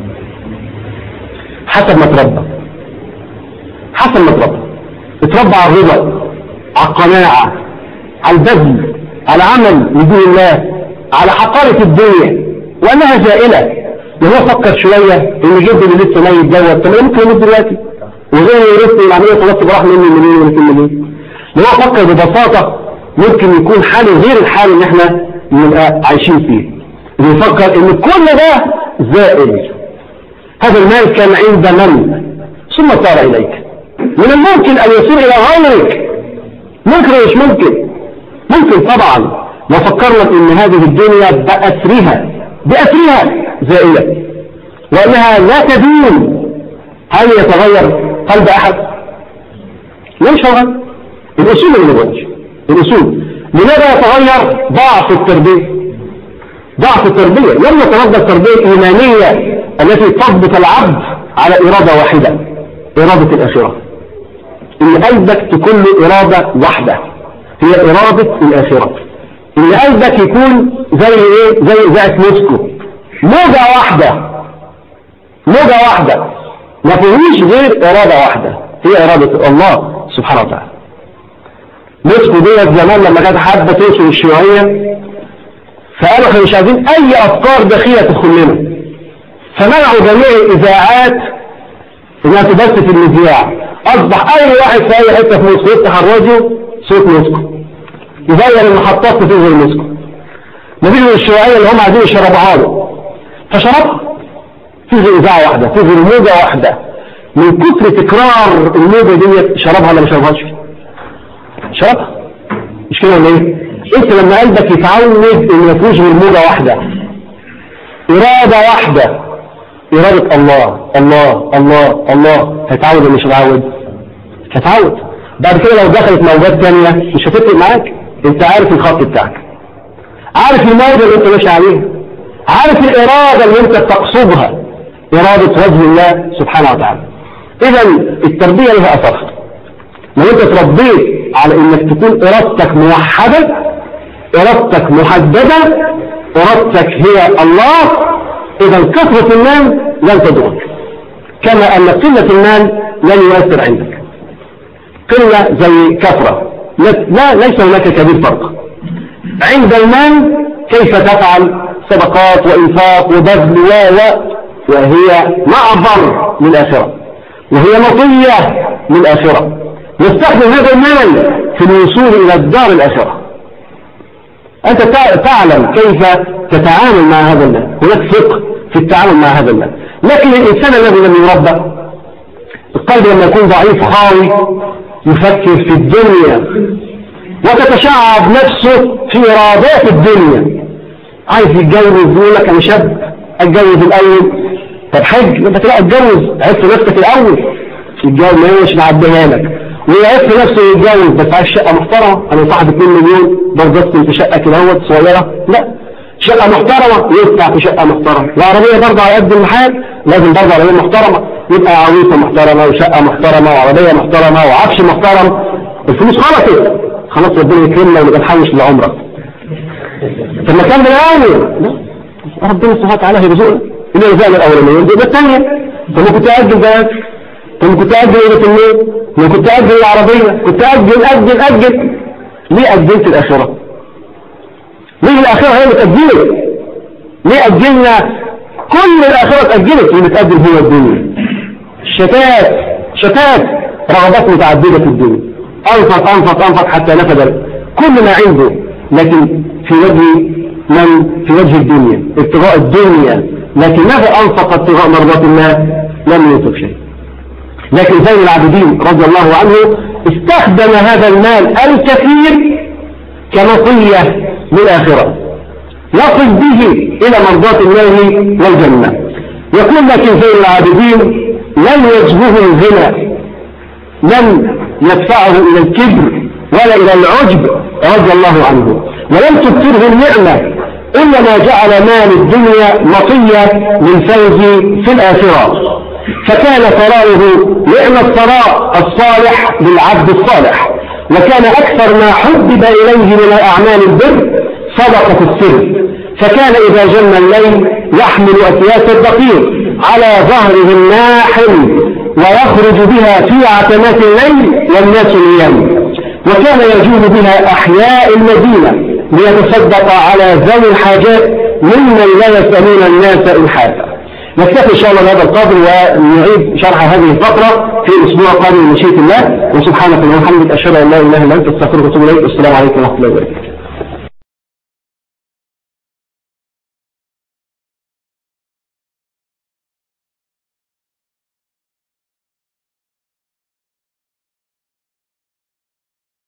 حسب ما تربى حسب ما تربى اتربى على الرضا على القناعة على البذل على عمل لدين الله على حقارة الدنيا وانها زائلة وهو فكر شوية ان جد اللي لسه ميت دوت طب ممكن يموت دلوقتي وغير يرث العملية خلاص براح مني مليون ولا 2 مليون هو فكر ببساطة ممكن يكون حاله غير الحال اللي احنا نبقى عايشين فيه بيفكر ان كل ده زائل هذا المال كان عند من ثم صار اليك من الممكن ان يصير الى غيرك ممكن ولا مش ممكن ممكن طبعا لو فكرنا ان هذه الدنيا بأسرها بأسرها زائلة وانها لا تدوم هل يتغير قلب احد ليش هو الاصول اللي بقولش الاصول لماذا يتغير ضعف التربيه ضعف التربيه لم يتربى التربيه الايمانيه التي تضبط العبد على اراده واحده اراده الاخره ان قلبك تكون له اراده واحده هي اراده الاخره ان قلبك يكون زي ايه زي ذات موسكو موجه واحده موجه واحده ما فيهوش غير اراده واحده هي اراده الله سبحانه وتعالى موسكو ديت زمان لما كانت حابه توصل الشيوعيه فقالوا احنا مش عايزين اي افكار داخليه تدخل لنا فمنعوا جميع الاذاعات انها تبث في المذياع اصبح اي واحد في اي حته في موسكو يفتح الراديو صوت موسكو يغير المحطات تظهر موسكو نتيجه الشيوعيه اللي هم عايزين يشربوها له فشربها تظهر اذاعه واحده تظهر موجه واحده من كثر تكرار الموجه ديت شربها ولا ما شربهاش شربها مش كده ولا ايه انت لما قلبك يتعود ان ما يكونش غير موجه واحده اراده واحده اراده الله الله الله الله هيتعود ولا مش هيتعود هيتعود بعد كده لو دخلت موجات تانية مش هتفرق معاك انت عارف الخط بتاعك عارف الموجة اللي انت ماشي عليها عارف الإرادة اللي انت بتقصدها إرادة وجه الله سبحانه وتعالى إذا التربية لها أثر لو انت تربيت على انك تكون إرادتك موحدة إرادتك محددة إرادتك هي الله إذا كثرة المال لن تضرك كما أن قلة المال لن يؤثر عندك قلة زي كثرة لا ليس هناك كبير فرق عند المال كيف تفعل صدقات وإنفاق وبذل و و وهي معبر للآخرة وهي مطية للآخرة يستخدم هذا المال في الوصول إلى الدار الآخرة أنت تعلم كيف تتعامل مع هذا المال هناك فقه في التعامل مع هذا المال لكن الإنسان الذي لم يربى القلب لما يكون ضعيف خاوي يفكر في الدنيا وتتشعب نفسه في إرادات الدنيا عايز يتجوز يقول لك أنا شاب أتجوز الأول طب حج أنت تلاقي أتجوز عرفت نفسك الأول الجو مش نعديها لك ويعرف نفسه يتجوز بس عايز شقة محترمة أنا صاحب 2 مليون برضه في شقة كده اهوت صغيرة لا شقة محترمة يدفع في شقة محترمة العربية برضه على قد المحال لازم برضه عربية محترمة يبقى عروسة محترمة وشقة محترمة وعربية محترمة وعفش محترم الفلوس خلصت خلاص ربنا يكرمنا ونبقى نحوش لعمرك طب ما كان بالأول ربنا سبحانه وتعالى هيرزقنا إن رزقنا الأولانية يرزقنا الثانية طب ما كنت أجل ده طب ما كنت أجل إيه النوم ما كنت أجل العربية كنت أجل أجل أجل ليه أجلت الآخرة ليه الآخرة هي متأجلت ليه أجلنا كل الآخرة اتأجلت اللي بتأجل هو الدنيا شتات شتات رغبات متعددة في الدنيا أنفق أنفق أنفق حتى نفد كل ما عنده لكن في وجه من في وجه الدنيا ابتغاء الدنيا لكن ماذا أنفق ابتغاء مرضات الله لم ينفق شيء لكن زين العابدين رضي الله عنه استخدم هذا المال الكثير كمطية للآخرة يصل به إلى مرضات الله والجنة يقول لكن زين العابدين لن يجبه الغنى لن يدفعه إلى الكبر ولا إلى العجب رضي الله عنه ولم تبتره النعمة إنما جعل مال الدنيا مطية للفوز في الآخرة فكان ثراؤه نعم الثراء الصالح للعبد الصالح وكان أكثر ما حبب إليه من الأعمال البر صدقة السر فكان إذا جن الليل يحمل أكياس الدقيق على ظهره الناحل ويخرج بها في عتمات الليل والناس نيام وكان يجول بها أحياء المدينة ليتصدق على ذوي الحاجات ممن لا يسألون الناس إلحافا نكتفي إن شاء الله بهذا القدر ونعيد شرح هذه الفقرة في الأسبوع القادم من مشيئة الله وسبحانك اللهم وبحمدك أشهد أن لا إله إلا أنت أستغفرك وأتوب إليك والسلام عليكم ورحمة الله وبركاته